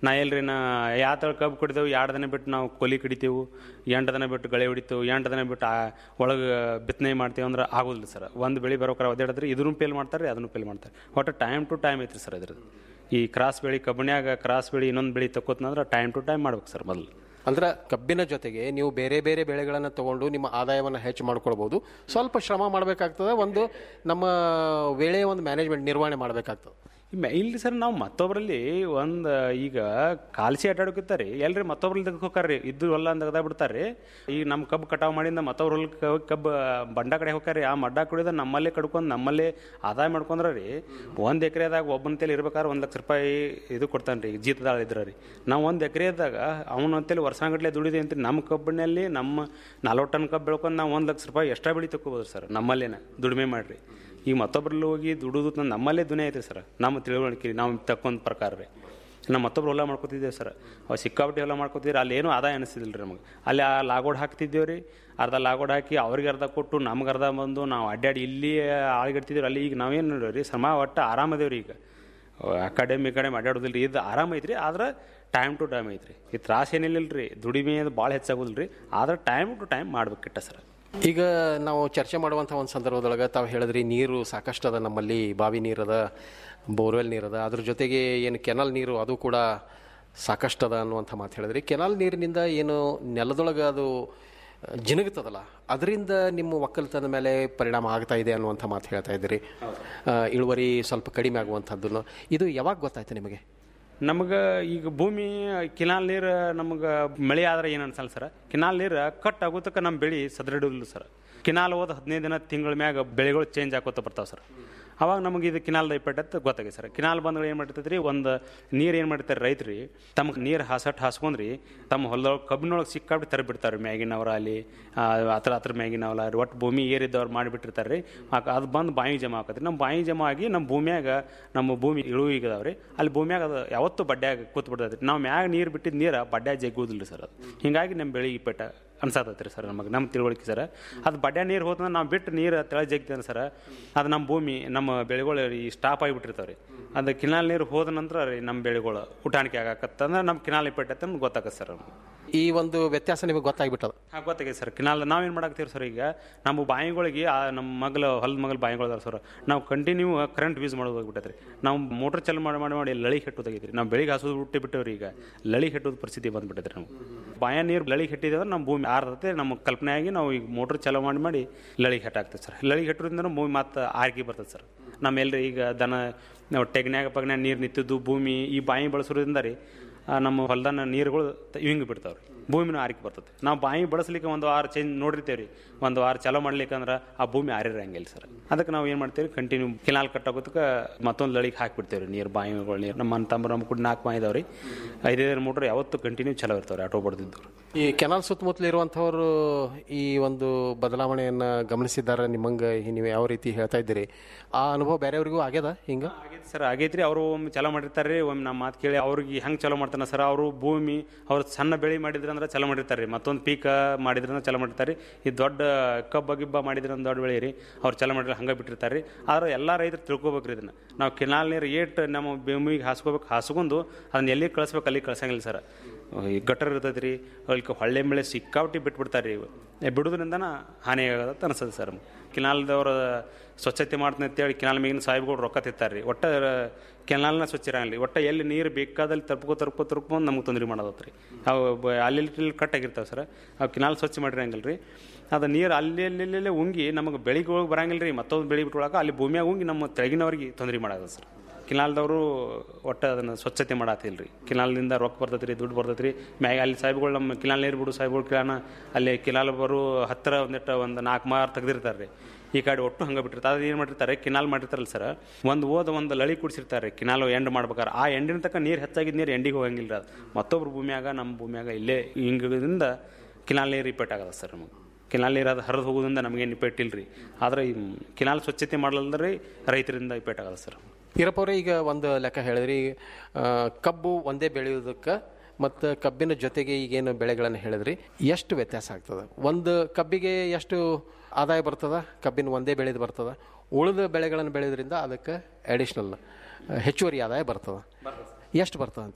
ನಾ ಎಲ್ರಿ ನಾ ಯಾವ ಥರ ಕಬ್ಬು ಕಡಿದೆವು ಎರಡು ದಿನ ಬಿಟ್ಟು ನಾವು ಕೊಲಿ ಕಡಿತೇವು ಎಂಟು ದಿನ ಬಿಟ್ಟು ಗಳೆ ಹೊಡಿತೇವೆ ಎಂಟು ದಿನ ಬಿಟ್ಟು ಒಳಗೆ ಬಿತ್ತನೆ ಮಾಡ್ತೇವೆ ಅಂದ್ರೆ ಆಗೋದಿಲ್ಲ ಸರ್ ಒಂದು ಬೆಳೆ ಬರೋಕ್ಕಾರ ಒದ್ದಾಡಿದ್ರೆ ಇದನ್ನು ಫೇಲ್ ಮಾಡ್ತಾರೆ ಅದನ್ನು ಫೇಲ್ ಮಾಡ್ತಾರೆ ಒಟ್ಟು ಟೈಮ್ ಟು ಟೈಮ್ ಐತ್ರಿ ಸರ್ ಇದ್ರದ್ದು ಈ ಕ್ರಾಸ್ ಬೆಳೆ ಕಬ್ಬನ್ಯಾಗ ಕ್ರಾಸ್ ಬೆಳೆ ಇನ್ನೊಂದು ಬೆಳೆ ತಕ್ಕೋತಂದ್ರೆ ಟೈಮ್ ಟು ಟೈಮ್ ಮಾಡ್ಬೇಕು ಸರ್ ಮೊದಲು ಅಂದ್ರೆ ಕಬ್ಬಿನ ಜೊತೆಗೆ ನೀವು ಬೇರೆ ಬೇರೆ ಬೆಳೆಗಳನ್ನು ತಗೊಂಡು ನಿಮ್ಮ ಆದಾಯವನ್ನು ಹೆಚ್ಚು ಮಾಡ್ಕೊಳ್ಬೋದು ಸ್ವಲ್ಪ ಶ್ರಮ ಮಾಡಬೇಕಾಗ್ತದೆ ಒಂದು ನಮ್ಮ ವೇಳೆ ಒಂದು ಮ್ಯಾನೇಜ್ಮೆಂಟ್ ನಿರ್ವಹಣೆ ಮಾಡಬೇಕಾಗ್ತದೆ ಮ- ಇಲ್ಲಿ ಸರ್ ನಾವು ಮತ್ತೊಬ್ಬರಲ್ಲಿ ಒಂದು ಈಗ ಕಾಲ್ಸಿ ಅಡ್ಡಾಡೋಕಿರ್ತಾರೆ ಎಲ್ರಿ ಮತ್ತೊಬ್ರಲ್ಲಿ ತೆಗೆದು ಇದ್ದು ಹೊಲ ಅಂತ ತೆಗ್ದ ಬಿಡ್ತಾರೆ ಈಗ ನಮ್ಮ ಕಬ್ಬು ಕಟಾವು ಮಾಡಿಂದ ಮತ್ತೊಬ್ರ ಹೊಲಕ್ಕೆ ಹೋಗಿ ಕಬ್ಬು ಬಂಡ ಕಡೆ ಹೋಗ್ತಾರೆ ಆ ಮಡ್ಡ ಕುಡಿದ ನಮ್ಮಲ್ಲೇ ಕಡ್ಕೊಂಡು ನಮ್ಮಲ್ಲೇ ಆದಾಯ ಮಾಡ್ಕೊಂಡ್ರೆ ರೀ ಒಂದು ಎಕರೆದಾಗ ಒಬ್ಬನ ತಲೆ ಇರ್ಬೇಕಾದ್ರೆ ಒಂದು ಲಕ್ಷ ರೂಪಾಯಿ ಇದು ಕೊಡ್ತಾನೆ ರೀ ಜೀತದಾಳ ಇದ್ರ ರೀ ನಾವು ಒಂದು ಎಕರೆದಾಗ ಅವನ ಅಂತೇಳಿ ವರ್ಷಗಟ್ಟಲೆ ದುಡಿದೆ ಅಂತ ನಮ್ಮ ಕಬ್ಬಿನಲ್ಲಿ ನಮ್ಮ ನಲ್ವತ್ತು ಟನ್ ಕಬ್ಬು ಬೆಳ್ಕೊಂಡು ನಾವು ಒಂದು ಲಕ್ಷ ರೂಪಾಯಿ ಎಕ್ಸ್ಟ್ರಾ ಬೆಳೆ ತಗೋಬೋದು ಸರ್ ನಮ್ಮಲ್ಲೇನ ದುಡಿಮೆ ಮಾಡಿರಿ ಈಗ ಮತ್ತೊಬ್ರಲ್ಲಿ ಹೋಗಿ ದುಡಿದು ತಂದು ನಮ್ಮಲ್ಲೇ ದುನಿಯಾ ಐತೆ ಸರ್ ನಮ್ಮ ತಿಳುವಳಿಕೆ ನಾವು ತಕ್ಕೊಂಡ್ ಪ್ರಕಾರ ರೀ ನಾವು ಮತ್ತೊಬ್ರು ಹೊಲ ಮಾಡ್ಕೊತಿದ್ದೇವೆ ಸರ್ ಅವು ಸಿಕ್ಕಾಪಟ್ಟೆ ಹೊಲ ಮಾಡ್ಕೊತಿದ್ರೆ ಅಲ್ಲಿ ಏನೂ ಆದಾಯ ಅನಿಸ್ತಿದಿಲ್ಲ ರೀ ನಮಗೆ ಅಲ್ಲಿ ಆ ಲಾಗೋಡ್ ಹಾಕ್ತಿದ್ದೇವೆ ರೀ ಅರ್ಧ ಲಾಗೋಡ್ ಹಾಕಿ ಅವ್ರಿಗೆ ಅರ್ಧ ಕೊಟ್ಟು ನಮ್ಗೆ ಅರ್ಧ ಬಂದು ನಾವು ಅಡ್ಡಾಡಿ ಇಲ್ಲಿ ಆಳಿಗಿಡ್ತಿದ್ದೀವಿ ಅಲ್ಲಿ ಈಗ ನಾವೇನು ರೀ ಸಮ ಒಟ್ಟು ಆರಾಮದೇವ್ರಿ ಈಗ ಅಕಾಡೆಮಿ ಕಡೆಮಿ ಅಡ್ಡಾಡೋದಿಲ್ಲ ರೀ ಇದು ಆರಾಮ ಐತ್ರಿ ಆದ್ರೆ ಟೈಮ್ ಟು ಟೈಮ್ ಐತ್ರಿ ಈ ತ್ರಾಸ ಏನಿಲ್ಲ ರೀ ದುಡಿಮೆ ಅದು ಭಾಳ ಹೆಚ್ಚಾಗೋದಿಲ್ಲ ರೀ ಆದ್ರೆ ಟೈಮ್ ಟು ಟೈಮ್ ಮಾಡ್ಬೇಕಿಟ್ಟ ಸರ್ ಈಗ ನಾವು ಚರ್ಚೆ ಮಾಡುವಂಥ ಒಂದು ಸಂದರ್ಭದೊಳಗೆ ತಾವು ಹೇಳಿದ್ರಿ ನೀರು ಸಾಕಷ್ಟು ಅದ ನಮ್ಮಲ್ಲಿ ಬಾವಿ ನೀರದ ಬೋರ್ವೆಲ್ ನೀರದ ಅದ್ರ ಜೊತೆಗೆ ಏನು ಕೆನಲ್ ನೀರು ಅದು ಕೂಡ ಸಾಕಷ್ಟು ಅದ ಅನ್ನುವಂಥ ಮಾತು ಹೇಳಿದ್ರಿ ಕೆನಲ್ ನೀರಿನಿಂದ ಏನು ನೆಲದೊಳಗೆ ಅದು ಜಿನುಗುತ್ತದಲ್ಲ ಅದರಿಂದ ನಿಮ್ಮ ಒಕ್ಕಲ್ತನದ ಮೇಲೆ ಪರಿಣಾಮ ಆಗ್ತಾ ಇದೆ ಅನ್ನುವಂಥ ಮಾತು ಹೇಳ್ತಾ ಇದ್ದೀರಿ ಆ, ಇಳುವರಿ ಸ್ವಲ್ಪ ಕಡಿಮೆ ಆಗುವಂಥದ್ದನ್ನು ಇದು ಯಾವಾಗ ಗೊತ್ತಾಯ್ತು ನಿಮಗೆ ನಮಗೆ ಈಗ ಭೂಮಿ ಕಿನಾಲ್ ನೀರು ನಮಗೆ ಮಳೆ ಆದ್ರೆ ಏನು ಅನ್ಸಲ್ಲ ಸರ್ ಕಿನಾಲ್ ನೀರು ಕಟ್ ಆಗೋತಕ್ಕ ನಮ್ಮ ಬೆಳೆ ಸದೃಢಿಲ್ಲ ಸರ್ ಕಿನಾಲ್ ಹೋದ ಹದಿನೈದು ದಿನ ತಿಂಗಳ ಮ್ಯಾಗ ಬೆಳೆಗಳು ಚೇಂಜ್ ಆಕೋತ ಬರ್ತಾವೆ ಸರ್ ಅವಾಗ ನಮಗೆ ಇದು ಕಿನಾಲ್ದ ಇಪ್ಪಟ್ಟತ್ತು ಗೊತ್ತಾಗಿದೆ ಸರ್ ಕಿನಾಲ್ ಬಂದ್ರೆ ಏನು ಮಾಡ್ತೈತೆ ರೀ ಒಂದು ನೀರು ಏನು ಮಾಡ್ತಾರೆ ರೈತರು ತಮಗೆ ನೀರು ಹಾಸಟ್ ಹಾಸ್ಕೊಂಡ್ರಿ ತಮ್ಮ ಹೊಲದೊಳಗೆ ಕಬ್ಬಿನೊಳಗೆ ಸಿಕ್ಕಾಬಿಟ್ಟು ತರಿ ಬಿಡ್ತಾರೆ ಮ್ಯಾಗಿನವ್ರ ಅಲ್ಲಿ ಆ, ಹತ್ರ ಹತ್ರ ಮ್ಯಾಗಿನವಲ್ಲ ಒಟ್ಟು ಭೂಮಿ ಏರಿದ್ದವ್ರು ಮಾಡಿಬಿಟ್ಟಿರ್ತಾರೆ ರೀ ಅದು ಬಂದು ಬಾಯಿ ಜಮಾ ಆಕತ್ರಿ ನಮ್ಮ ಬಾಯಿ ಜಮಾ ಆಗಿ ನಮ್ಮ ಭೂಮಿಯಾಗ ನಮ್ಮ ಭೂಮಿ ಇಳುವಿಗೆ ಅದಾವ ರೀ ಅಲ್ಲಿ ಭೂಮಿಯಾಗ ಅದು ಯಾವತ್ತೂ ಬಡ್ಡ್ಯಾಗ ಕೂತ್ ಬಿಡ್ತೈತೆ ನಾವು ಮ್ಯಾಗ ನೀರು ಬಿಟ್ಟಿದ್ದು ನೀರು ಬಡ್ಡ್ಯಾಗ ಜಗ್ಗುದಿಲ್ಲ ಸರ್ ಅದು ಹಿಂಗಾಗಿ ನಮ್ಮ ಬೆಳೆ ಇಪ್ಪಟ್ಟ ಅನ್ಸಾತೈತೆ ರೀ ಸರ್ ನಮಗೆ ನಮ್ಮ ತಿಳುವಳಿಕೆ ಸರ್ ಅದು ಬಡ್ಡ್ಯಾ ನೀರು ಹೋತಂದ್ರೆ ನಾವು ಬಿಟ್ಟು ನೀರು ತೆಳ ಜಗ್ತಾನೆ ಸರ್ ಅದು ನಮ್ಮ ಭೂಮಿ ನಮ್ಮ ಬೆಳೆಗಳು ಈ ಸ್ಟಾಪ್ ಆಗಿಬಿಟ್ಟಿರ್ತಾವೆ ರೀ ಅದು ಕಿನಾಲ್ ನೀರು ಹೋದ ನಂತರ ರೀ ನಮ್ಮ ಬೆಳೆಗಳು ಊಟಾಣಿಕೆ ಆಗಾಕತ್ತಂದ್ರೆ ನಮ್ಮ ಕಿನಾಲ್ ಇಪ್ಪಟ್ಟೈತೆ ಅಂತ ಗೊತ್ತಾಗತ್ತೆ ಸರ್ ನಮ್ಗೆ ಈ ಒಂದು ವ್ಯತ್ಯಾಸ ನಿಮಗೆ ಗೊತ್ತಾಗ್ಬಿಟ್ಟದ ಹಾಂ ಗೊತ್ತಾಗಿದೆ ಸರ್ ಕಿನಾಲ್ ನಾವೇನು ಮಾಡಾಕ್ತೀವಿ ಸರ್ ಈಗ ನಮ್ಮ ಬಾಯಿಗಳಿಗೆ ಆ ನಮ್ಮ ಮಗಲ ಹೊಲದ ಮಗಲ ಬಾಯಿಗಳು ಅದಾವ ಸರ್ ನಾವು ಕಂಟಿನ್ಯೂ ಕರೆಂಟ್ ಯೂಸ್ ಮಾಡೋದು ಹೋಗ್ಬಿಟ್ಟೈತೆ ನಾವು ಮೋಟ್ರ್ ಚಾಲು ಮಾಡಿ ಮಾಡಿ ಮಾಡಿ ಲಳಿ ಹೆಟ್ಟೋದಾಗೈತೆ ರೀ ನಾವು ಬೆಳಿಗ್ಗೆ ಹಸೋದು ಬಿಟ್ಟು ಬಿಟ್ಟೇವ್ರಿ ಈಗ ಲಳಿ ಹೆಟ್ಟೋದು ಪರಿಸ್ಥಿತಿ ಬಂದ್ಬಿಟ್ಟೈತೆ ನಾವು ಬಾಯ ನೀರು ಲಳಿ ಹೆಟ್ಟಿದ್ರೆ ನಮ್ಮ ಭೂಮಿ ಆರ್ತತೆ ನಮ್ಮ ಕಲ್ಪನೆ ಆಗಿ ನಾವು ಈಗ ಮೋಟ್ರ್ ಚಾಲು ಮಾಡಿ ಮಾಡಿ ಲಳಿ ಹೆಟ್ಟಾಗ್ತದೆ ಸರ್ ಲಳಿ ಹೆಟ್ಟೋದ್ರಿಂದ ಭೂಮಿ ಮತ್ತೆ ಆರ್ಗಿ ಬರ್ತದೆ ಸರ್ ನಮ್ಮೆಲ್ಲರಿ ಈಗ ದನ ನಾವು ಟೆಗ್ನ್ಯಾಗ ಪಗ್ನ್ಯಾಗ ನೀರು ನಿಂತಿದ್ದು ಭೂಮಿ ಈ ಬಾಯಿ ಬಳಸೋದ್ರಿಂದ ರೀ ಆ, ನಮ್ಮ ಹೊಲ್ದನ ನೀರುಗಳು ಹಿಂಗೆ ಬಿಡ್ತಾವೆ ರೀ ಭೂಮಿನೂ ಆರಿಕೆ ಬರ್ತದೆ ನಾವು ಬಾಯಿ ಬಳಸ್ಲಿಕ್ಕೆ ಒಂದು ವಾರ ಚೇಂಜ್ ನೋಡಿರ್ತೇವೆ ರೀ ಒಂದು ವಾರ ಚಲೋ ಮಾಡ್ಲಿಕ್ಕೆ ಅಂದ್ರೆ ಆ ಭೂಮಿ ಆರಿರಂಗಿಲ್ಲ ಸರ್ ಅದಕ್ಕೆ ನಾವು ಏನು ಮಾಡ್ತೇವೆ ಕಂಟಿನ್ಯೂ ಕಿನಾಲ್ ಕಟ್ಟಾಗೋದಕ್ಕೆ ಮತ್ತೊಂದು ಲಳಿಗೆ ಹಾಕಿಬಿಡ್ತೇವೆ ರೀ ನೀರು ಬಾಯಿಗಳು ನೀರು ನಮ್ಮ ಅಣ್ಣ ತಮ್ಮ ನಮ್ಮ ಕೂಡ ನಾಲ್ಕು ಬಾಯಿ ಇದಾವೆ ರೀ ಐದೈದು ಮೋಟ್ರ್ ಯಾವತ್ತೂ ಕಂಟಿನ್ಯೂ ಚಲೋ ಇರ್ತಾವೆ ರೀ ಆಟೋ ಬಡ್ದಿದ್ದು ಈ ಕೆನಾಲ್ ಸುತ್ತಮುತ್ತಲು ಇರುವಂಥವ್ರು ಈ ಒಂದು ಬದಲಾವಣೆಯನ್ನು ಗಮನಿಸಿದ್ದಾರೆ ನಿಮ್ಮಂಗೆ ನೀವು ಯಾವ ರೀತಿ ಹೇಳ್ತಾ ಇದ್ದೀರಿ ಆ ಅನುಭವ ಬೇರೆಯವ್ರಿಗೂ ಆಗ್ಯದ ಹಿಂಗೆ ಆಗೈತೆ ಸರ್ ಆಗೈತ್ರಿ ಅವರು ಒಮ್ಮೆ ಚಲೋ ಮಾಡಿರ್ತಾರೆ ರೀ ಒಮ್ಮೆ ನಮ್ಮ ಮಾತು ಕೇಳಿ ಅವ್ರಿಗೆ ಹೆಂಗೆ ಚಲೋ ಮಾಡ್ತಾನೆ ಸರ್ ಅವರು ಭೂಮಿ ಅವ್ರು ಸಣ್ಣ ಬೆಳೆ ಮಾಡಿದ್ರೆ ಅಂದ್ರೆ ಚಲೋ ಮಾಡಿರ್ತಾರೆ ರೀ ಮತ್ತೊಂದು ಪೀಕ ಮಾಡಿದ್ರೆ ಚಲೋ ಮಾಡಿರ್ತಾರೆ ಈ ದೊಡ್ಡ ಕಬ್ಬ ಗಿಬ್ಬ ಮಾಡಿದ್ರೆ ಒಂದು ದೊಡ್ಡ ಬೆಳೆ ರೀ ಅವ್ರು ಚಲೋ ಮಾಡಿದ್ರೆ ಹಂಗೆ ಬಿಟ್ಟಿರ್ತಾರೆ ರೀ ಆದ್ರೆ ಎಲ್ಲ ರೈತರು ತಿಳ್ಕೊಬೇಕು ರೀ ಇದನ್ನು ನಾವು ಕೆನಾಲ್ ನೀರು ಏಟ್ ನಮ್ಮ ಭೂಮಿಗೆ ಹಾಸ್ಕೋಬೇಕು ಹಾಸ್ಕೊಂಡು ಅದನ್ನ ಎಲ್ಲಿ ಕಳಿಸ್ಬೇಕು ಅಲ್ಲಿ ಕಳ್ಸಂಗಿಲ್ಲ ಸರ್ ಈ ಗಟರ್ ಇರ್ತೈತೆ ರೀ ಅದಕ್ಕೆ ಹೊಳ್ಳೆ ಬೆಳೆ ಸಿಕ್ಕಾಪಟ್ಟಿ ಬಿಟ್ಬಿಡ್ತಾರೆ ರೀ ಇವು ಏ, ಬಿಡೋದ್ರಿಂದನ ಹಾನಿ ಆಗತ್ತೆ ಅನ್ಸತ್ತೆ ಸರ್ ಕಿನಾಲ್ದವ್ರ ಸ್ವಚ್ಛತೆ ಮಾಡ್ತೀನಿ ಅಂತೇಳಿ ಕಿನಾಲ್ ಮೇಗಿನ ಸಾಹೇಬ್ಗಳು ರೊಕ್ಕ ತಿಂತಾರೆ ರೀ ಒಟ್ಟು ಕೆನಾಲ್ನ ಸ್ವಚ್ಛ ಇರಂಗಿಲ್ಲ ಒಟ್ಟು ಎಲ್ಲಿ ನೀರು ಬೇಕಾದಲ್ಲಿ ತರ್ಪ್ಕೊ ತರ್ಪ್ಕೊ ತರ್ಕೊಂಡು ನಮ್ಗೆ ತೊಂದರೆ ಮಾಡೋದತ್ತು ರೀ ಅವು ಬ- ಅಲ್ಲಿ ಇಲ್ಲಿ ಕಟ್ ಆಗಿರ್ತಾವೆ ಸರ್ ಅವು ಕಿನಾಲ್ ಸ್ವಚ್ಛ ಮಾಡಿರಂಗಿಲ್ಲ ರೀ ಅದು ನೀರು ಅಲ್ಲಿ ಅಲ್ಲಿ ಅಲ್ಲೇ ಉಂಗಿ ನಮಗೆ ಬೆಳಿಗ್ಗೆ ಬರಂಗಿಲ್ಲ ರೀ ಮತ್ತೊಂದು ಬೆಳೆ ಬಿಟ್ಕೊಳಕ ಅಲ್ಲಿ ಭೂಮಿಯಾಗ ಉಂಗಿ ನಮ್ಮ ತೆಳಗಿನವ್ರಿಗೆ ತೊಂದರೆ ಮಾಡೋದು ಸರ್ ಕಿನಾಲ್ದವರು ಒಟ್ಟು ಅದನ್ನು ಸ್ವಚ್ಛತೆ ಮಾಡತ್ತಿಲ್ಲ ರೀ ಕಿನಾಲ್ದಿಂದ ರೊಕ್ಕ ಬರ್ತೈತೆ ರೀ ದುಡ್ಡು ಬರ್ತೈತೆ ರೀ ಮ್ಯಾಗ ಅಲ್ಲಿ ಸಾಹೇಬ್ಗಳು ನಮ್ಮ ಕಿನಾಲ್ ನೀರು ಬಿಡು ಸಾಹೇಬ್ಗಳು ಕಿಲಾನ ಅಲ್ಲಿ ಕಿನಾಲ್ ಬರು ಹತ್ತಿರ ಒಂದಿಟ್ಟು ಒಂದು ನಾಲ್ಕು ಮಾರು ತೆಗ್ದಿರ್ತಾರೆ ರೀ ಈ ಕಡೆ ಒಟ್ಟು ಹಂಗೆ ಬಿಟ್ಟಿರ್ತಾರೆ ಅದು ಏನು ಮಾಡಿರ್ತಾರೆ ಕಿನಾಲ್ ಮಾಡಿರ್ತಾರಲ್ಲ ಸರ್ ಒಂದು ಓದ ಒಂದು ಲಳಿ ಕುಡಿಸಿರ್ತಾರೆ ರೀ ಕಿನಾಲ್ ಎಂಡ್ ಮಾಡ್ಬೇಕಾರೆ ಆ ಎಂಡಿನ ತಕ್ಕ ನೀರು ಹೆಚ್ಚಾಗಿದ್ದು ನೀರು ಎಂಡಿಗೆ ಹೋಗಂಗಿಲ್ಲ ರೀ ಅದು ಮತ್ತೊಬ್ರು ಭೂಮಿಯಾಗ ನಮ್ಮ ಭೂಮಿಯಾಗ ಇಲ್ಲೇ ಹಿಂಗದಿಂದ ಕಿನಾಲ್ ನೀರು ರಿಪೇಟ್ ಆಗದ ಸರ್ ನಮಗೆ ಕಿನಾಲ್ ನೀರು ಅದು ಹರಿದು ಹೋಗೋದ್ರಿಂದ ನಮಗೇನು ಇಪೇಟ್ ಇಲ್ಲ ರೀ ಆದರೆ ಈ ಕಿನಾಲ್ ಸ್ವಚ್ಛತೆ ಮಾಡಲಂದ್ರೆ ರೈತರಿಂದ ಇಪೇಟ್ ಆಗದ ಸರ್ ಈರಪ್ಪವ್ರೆ ಈಗ ಒಂದು ಲೆಕ್ಕ ಹೇಳಿದ್ರಿ ಆ, ಕಬ್ಬು ಒಂದೇ ಬೆಳೆಯೋದಕ್ಕೆ ಮತ್ತು ಕಬ್ಬಿನ ಜೊತೆಗೆ ಈಗೇನು ಬೆಳೆಗಳನ್ನು ಹೇಳಿದ್ರಿ ಎಷ್ಟು ವ್ಯತ್ಯಾಸ ಆಗ್ತದೆ ಒಂದು ಕಬ್ಬಿಗೆ ಎಷ್ಟು ಆದಾಯ ಬರ್ತದ ಕಬ್ಬಿನ ಒಂದೇ ಬೆಳೆದು ಬರ್ತದ ಉಳಿದ ಬೆಳೆಗಳನ್ನು ಬೆಳೆಯೋದ್ರಿಂದ ಅದಕ್ಕೆ ಅಡಿಷ್ನಲ್ ಹೆಚ್ಚುವರಿ ಆದಾಯ ಬರ್ತದ ಎಷ್ಟು ಬರ್ತದೆ ಅಂತೀರಿ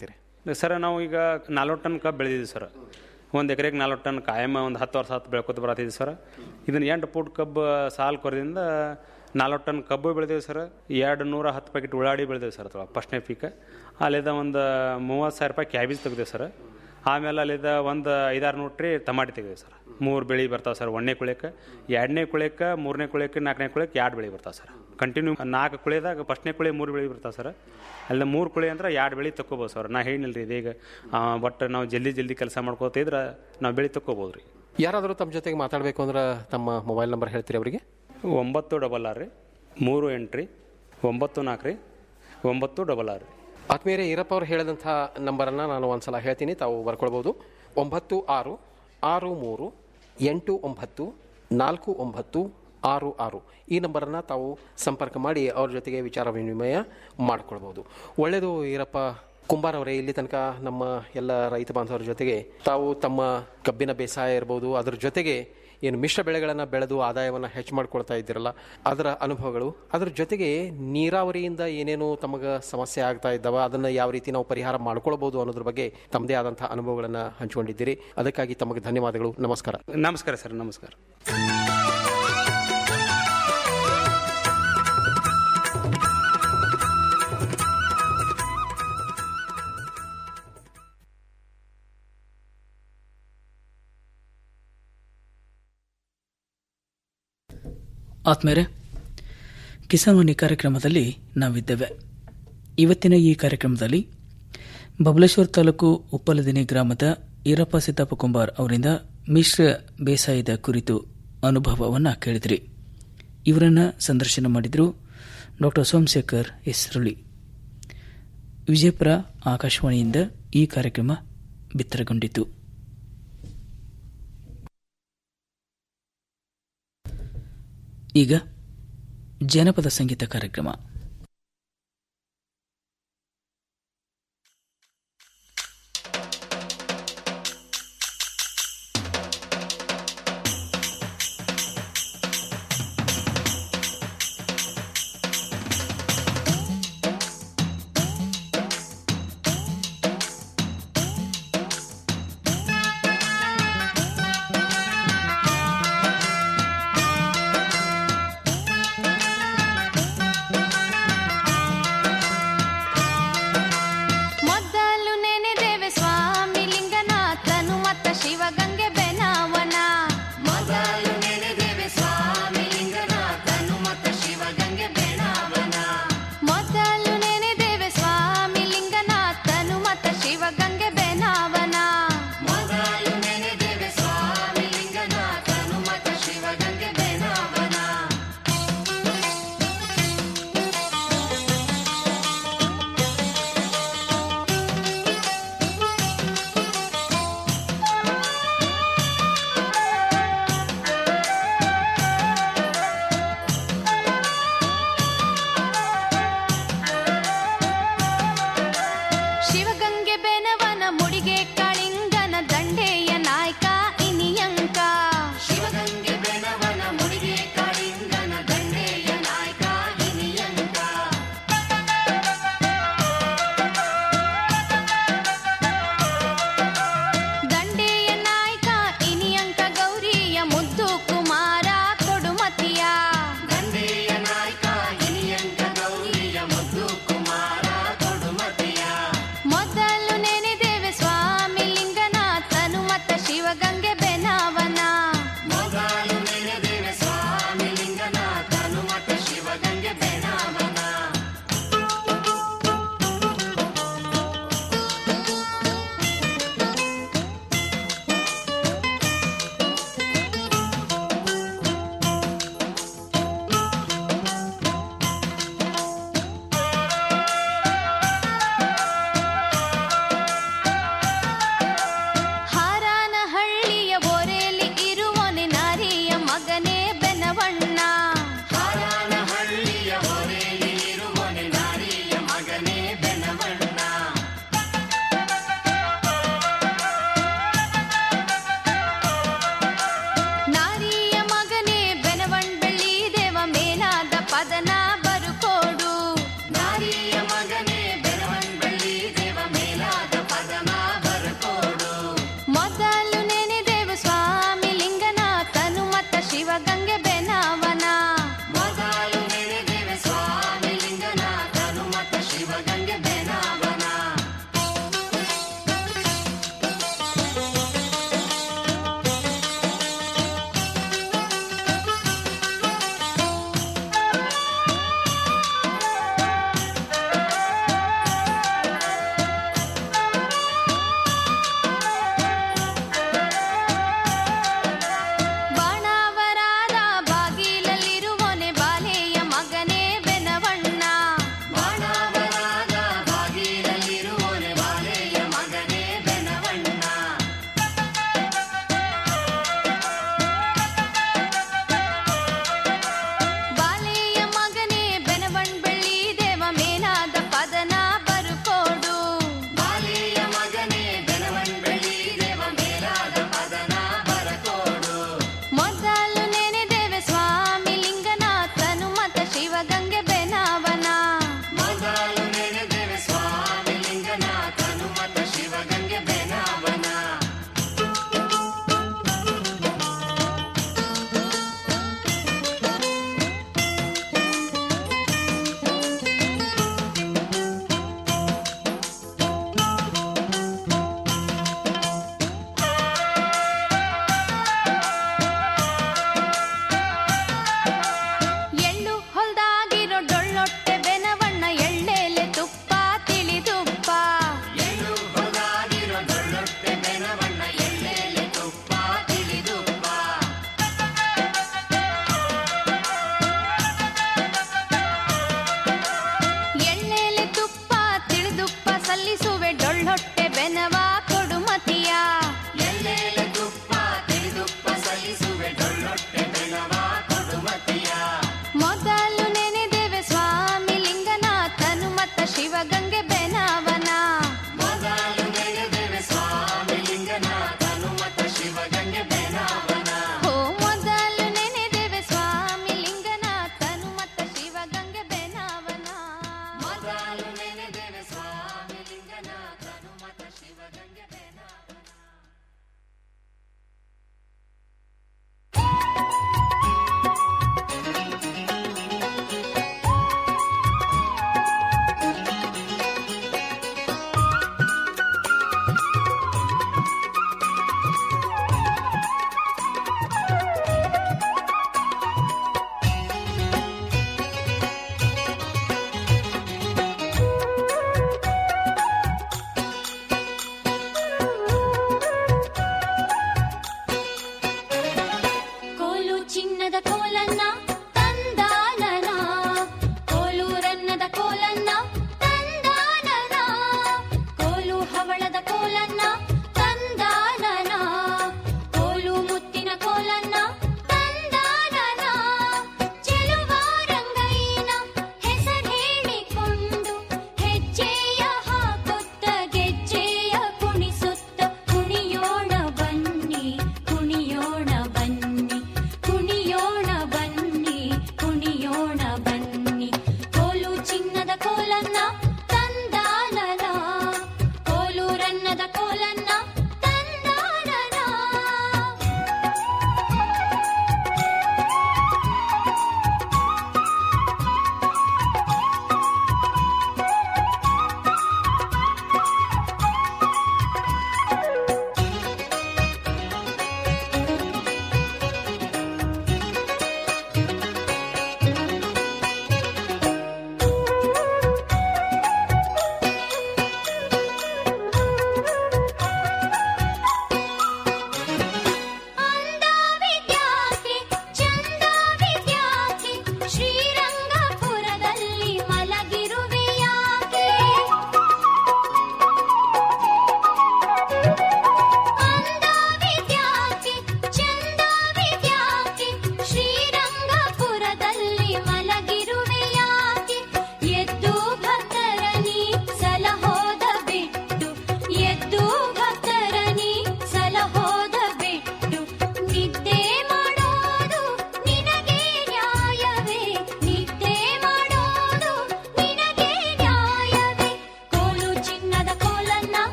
ಸರ್ ನಾವು ಈಗ ನಲ್ವತ್ತು ಟನ್ ಕಬ್ಬು ಬೆಳೆದಿದ್ದೀವಿ ಸರ್ ಒಂದು ಎಕರೆಗೆ ನಲ್ವತ್ತು ಟನ್ ಕಾಯಮ ಒಂದು ಹತ್ತು ವರ್ಷ ಹತ್ತು ಬೆಳ್ಕೊತ ಬರತ್ತಿದ್ವಿ ಸರ್ ಇದನ್ನು ಎಂಟು ಫುಟ್ ಕಬ್ಬು ಸಾಲು ಕೊರದಿಂದ ನಲ್ವತ್ತು ಟನ್ ಕಬ್ಬು ಬೆಳೆದೇವೆ ಸರ್ ಎರಡು ನೂರ ಹತ್ತು ಪ್ಯಾಕೆಟ್ ಉಳ್ಳಾಡಿ ಬೆಳೆದೇವೆ ಸರ್ ಅಥವಾ ಫಸ್ಟ್ನೇ ಪೀಕ್ ಅಲ್ಲಿದ್ದ ಒಂದು ಮೂವತ್ತು ಸಾವಿರ ರೂಪಾಯಿ ಕ್ಯಾಬೇಜ್ ತೆಗ್ದೇವೆ ಸರ್ ಆಮೇಲೆ ಅಲ್ಲಿದ್ದ ಒಂದು ಐದಾರು ನೂರು ಟ್ರಿ ಟಮಾಟಿ ತೆಗೆದೇವೆ ಸರ್ ಮೂರು ಬೆಳೆ ಬರ್ತಾವೆ ಸರ್ ಒಂದನೇ ಕುಳಿಯಕ್ಕೆ ಎರಡನೇ ಕುಳಿಯಕ್ಕೆ ಮೂರನೇ ಕುಳಿಯಕ್ಕೆ ನಾಲ್ಕನೇ ಕುಳಿಯಕ್ಕೆ ಎರಡು ಬೆಳೆ ಬರ್ತಾವೆ ಸರ್ ಕಂಟಿನ್ಯೂ ನಾಲ್ಕು ಕುಳಿಯದಾಗ ಫಸ್ಟ್ನೇ ಕುಳಿ ಮೂರು ಬೆಳೆ ಬರ್ತಾವೆ ಸರ್ ಅಲ್ಲ ಮೂರು ಕುಳಿ ಅಂದ್ರೆ ಎರಡು ಬೆಳೆ ತಕ್ಕೋಬೋದು ಸರ್ ನಾ ಹೇಳಿಲ್ಲ ರೀ ಇದೀಗ ಬಟ್ ನಾವು ಜಲ್ದಿ ಜಲ್ದಿ ಕೆಲಸ ಮಾಡ್ಕೋತ ಇದ್ರೆ ನಾವು ಬೆಳೆ ತಕ್ಕೋಬೋದು ರೀ ಯಾರಾದರೂ ತಮ್ಮ ಜೊತೆಗೆ ಮಾತಾಡಬೇಕು ಅಂದ್ರೆ ತಮ್ಮ ಮೊಬೈಲ್ ನಂಬರ್ ಹೇಳ್ತೀರಿ ಅವರಿಗೆ ಒಂಬತ್ತು ಡಬಲ್ ಆರು ರೀ ಮೂರು ಎಂಟು ರೀ ಒಂಬತ್ತು ನಾಲ್ಕು ರೀ ಒಂಬತ್ತು ಡಬಲ್ ಆರು ರೀ ಆತ್ಮೀಯರೇ ಈರಪ್ಪ ಅವ್ರು ಹೇಳಿದಂಥ ನಂಬರನ್ನು ನಾನು ಒಂದ್ಸಲ ಹೇಳ್ತೀನಿ ತಾವು ಬರ್ಕೊಳ್ಬೋದು ಒಂಬತ್ತು ಆರು ಆರು ಮೂರು ಎಂಟು ಒಂಬತ್ತು ನಾಲ್ಕು ಒಂಬತ್ತು ಆರು ಆರು ಈ ನಂಬರನ್ನು ತಾವು ಸಂಪರ್ಕ ಮಾಡಿ ಅವ್ರ ಜೊತೆಗೆ ವಿಚಾರ ವಿನಿಮಯ ಮಾಡ್ಕೊಳ್ಬೋದು ಒಳ್ಳೆಯದು ಈರಪ್ಪ ಕುಂಬಾರ್ ಅವರೇ ಇಲ್ಲಿ ತನಕ ನಮ್ಮ ಎಲ್ಲ ರೈತ ಬಾಂಧವರ ಜೊತೆಗೆ ತಾವು ತಮ್ಮ ಕಬ್ಬಿನ ಬೇಸಾಯ ಇರ್ಬೋದು ಅದ್ರ ಜೊತೆಗೆ ಏನು ಮಿಶ್ರ ಬೆಳೆಗಳನ್ನು ಬೆಳೆದು ಆದಾಯವನ್ನು ಹೆಚ್ಚು ಮಾಡ್ಕೊಳ್ತಾ ಇದ್ದೀರಲ್ಲ ಅದರ ಅನುಭವಗಳು ಅದ್ರ ಜೊತೆಗೆ ನೀರಾವರಿಯಿಂದ ಏನೇನು ತಮಗೆ ಸಮಸ್ಯೆ ಆಗ್ತಾ ಇದ್ದಾವ ಅದನ್ನು ಯಾವ ರೀತಿ ನಾವು ಪರಿಹಾರ ಮಾಡ್ಕೊಳ್ಬೋದು ಅನ್ನೋದ್ರ ಬಗ್ಗೆ ತಮ್ಮದೇ ಆದಂಥ ಅನುಭವಗಳನ್ನು ಹಂಚಿಕೊಂಡಿದ್ದೀರಿ ಅದಕ್ಕಾಗಿ ತಮಗೆ ಧನ್ಯವಾದಗಳು ನಮಸ್ಕಾರ ನಮಸ್ಕಾರ ಸರ್ ನಮಸ್ಕಾರ ಆತ್ಮೇರೆ ಕಿಸಾನ್ವಾಣಿ ಕಾರ್ಯಕ್ರಮದಲ್ಲಿ ನಾವಿದ್ದೇವೆ ಇವತ್ತಿನ ಈ ಕಾರ್ಯಕ್ರಮದಲ್ಲಿ ಬಬಲೇಶ್ವರ ತಾಲೂಕು ಉಪ್ಪಲದಿನಿ ಗ್ರಾಮದ ಈರಪ್ಪ ಸಿದ್ದಪ್ಪ ಕುಂಬಾರ್ ಅವರಿಂದ ಮಿಶ್ರ ಬೇಸಾಯದ ಕುರಿತು ಅನುಭವವನ್ನು ಕೇಳಿದ್ರಿ ಇವರನ್ನ ಸಂದರ್ಶನ ಮಾಡಿದ್ರು ಡಾಕ್ಟರ್ ಸೋಮಶೇಖರ್ ಹೆಸರುಳಿ ವಿಜಯಪುರ ಆಕಾಶವಾಣಿಯಿಂದ ಈ ಕಾರ್ಯಕ್ರಮ ಬಿತ್ತರಗೊಂಡಿತು ಈಗ ಜನಪದ ಸಂಗೀತ ಕಾರ್ಯಕ್ರಮ Thank you.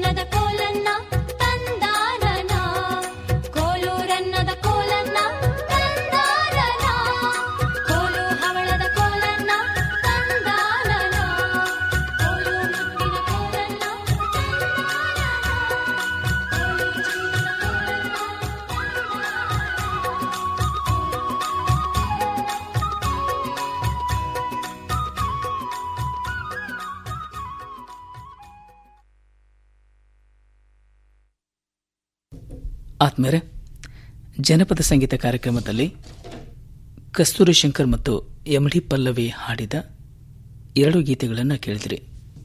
ಕೋಲೂರನ್ನದ ಕೋಲನ್ನ ತಂದಾರನ ಕೋಲೂರನ್ನದ ಕೋಲನ್ನ ತಂದಾರನ ಕೋಲು ಹವಳದ ಕೋಲನ್ನ ತಂದಾರನ ಕೋಲು ಮುಟ್ಟಿನ ಕೋಲನ್ನ ಆತ್ಮೇರೆ ಜನಪದ ಸಂಗೀತ ಕಾರ್ಯಕ್ರಮದಲ್ಲಿ ಕಸ್ತೂರಿ ಶಂಕರ್ ಮತ್ತು ಎಮಡಿ ಪಲ್ಲವಿ ಹಾಡಿದ ಎರಡು ಗೀತೆಗಳನ್ನು ಕೇಳಿದಿರಿ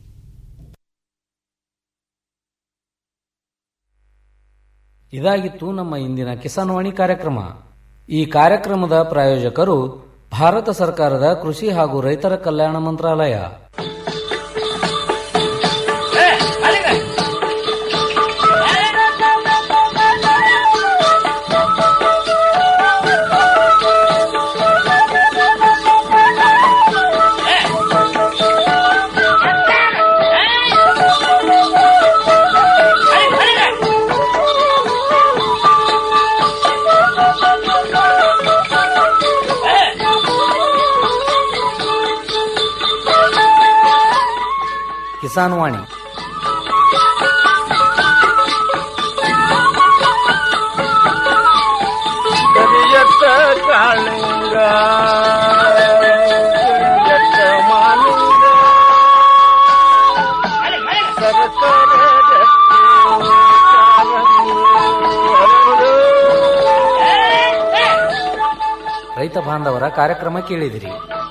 ಇದಾಗಿತ್ತು ನಮ್ಮ ಇಂದಿನ ಕಿಸಾನ್ ವಾಣಿ ಕಾರ್ಯಕ್ರಮ ಈ ಕಾರ್ಯಕ್ರಮದ ಪ್ರಾಯೋಜಕರು ಭಾರತ ಸರ್ಕಾರದ ಕೃಷಿ ಹಾಗೂ ರೈತರ ಕಲ್ಯಾಣ ಮಂತ್ರಾಲಯ ಕಿಸಾನ್ ವಾಣಿ ಕರಿಯತ್ತ ಕಾಳಿಂಗ ಕರಿಯತ್ತ ಮಾಲಿಂಗ ಸರಸರ ಗಟ್ಟಿ ಕಾಲಂಗಿ ಹರಡು. ರೈತ ಬಾಂಧವರ ಕಾರ್ಯಕ್ರಮ ಕೇಳಿದಿರಿ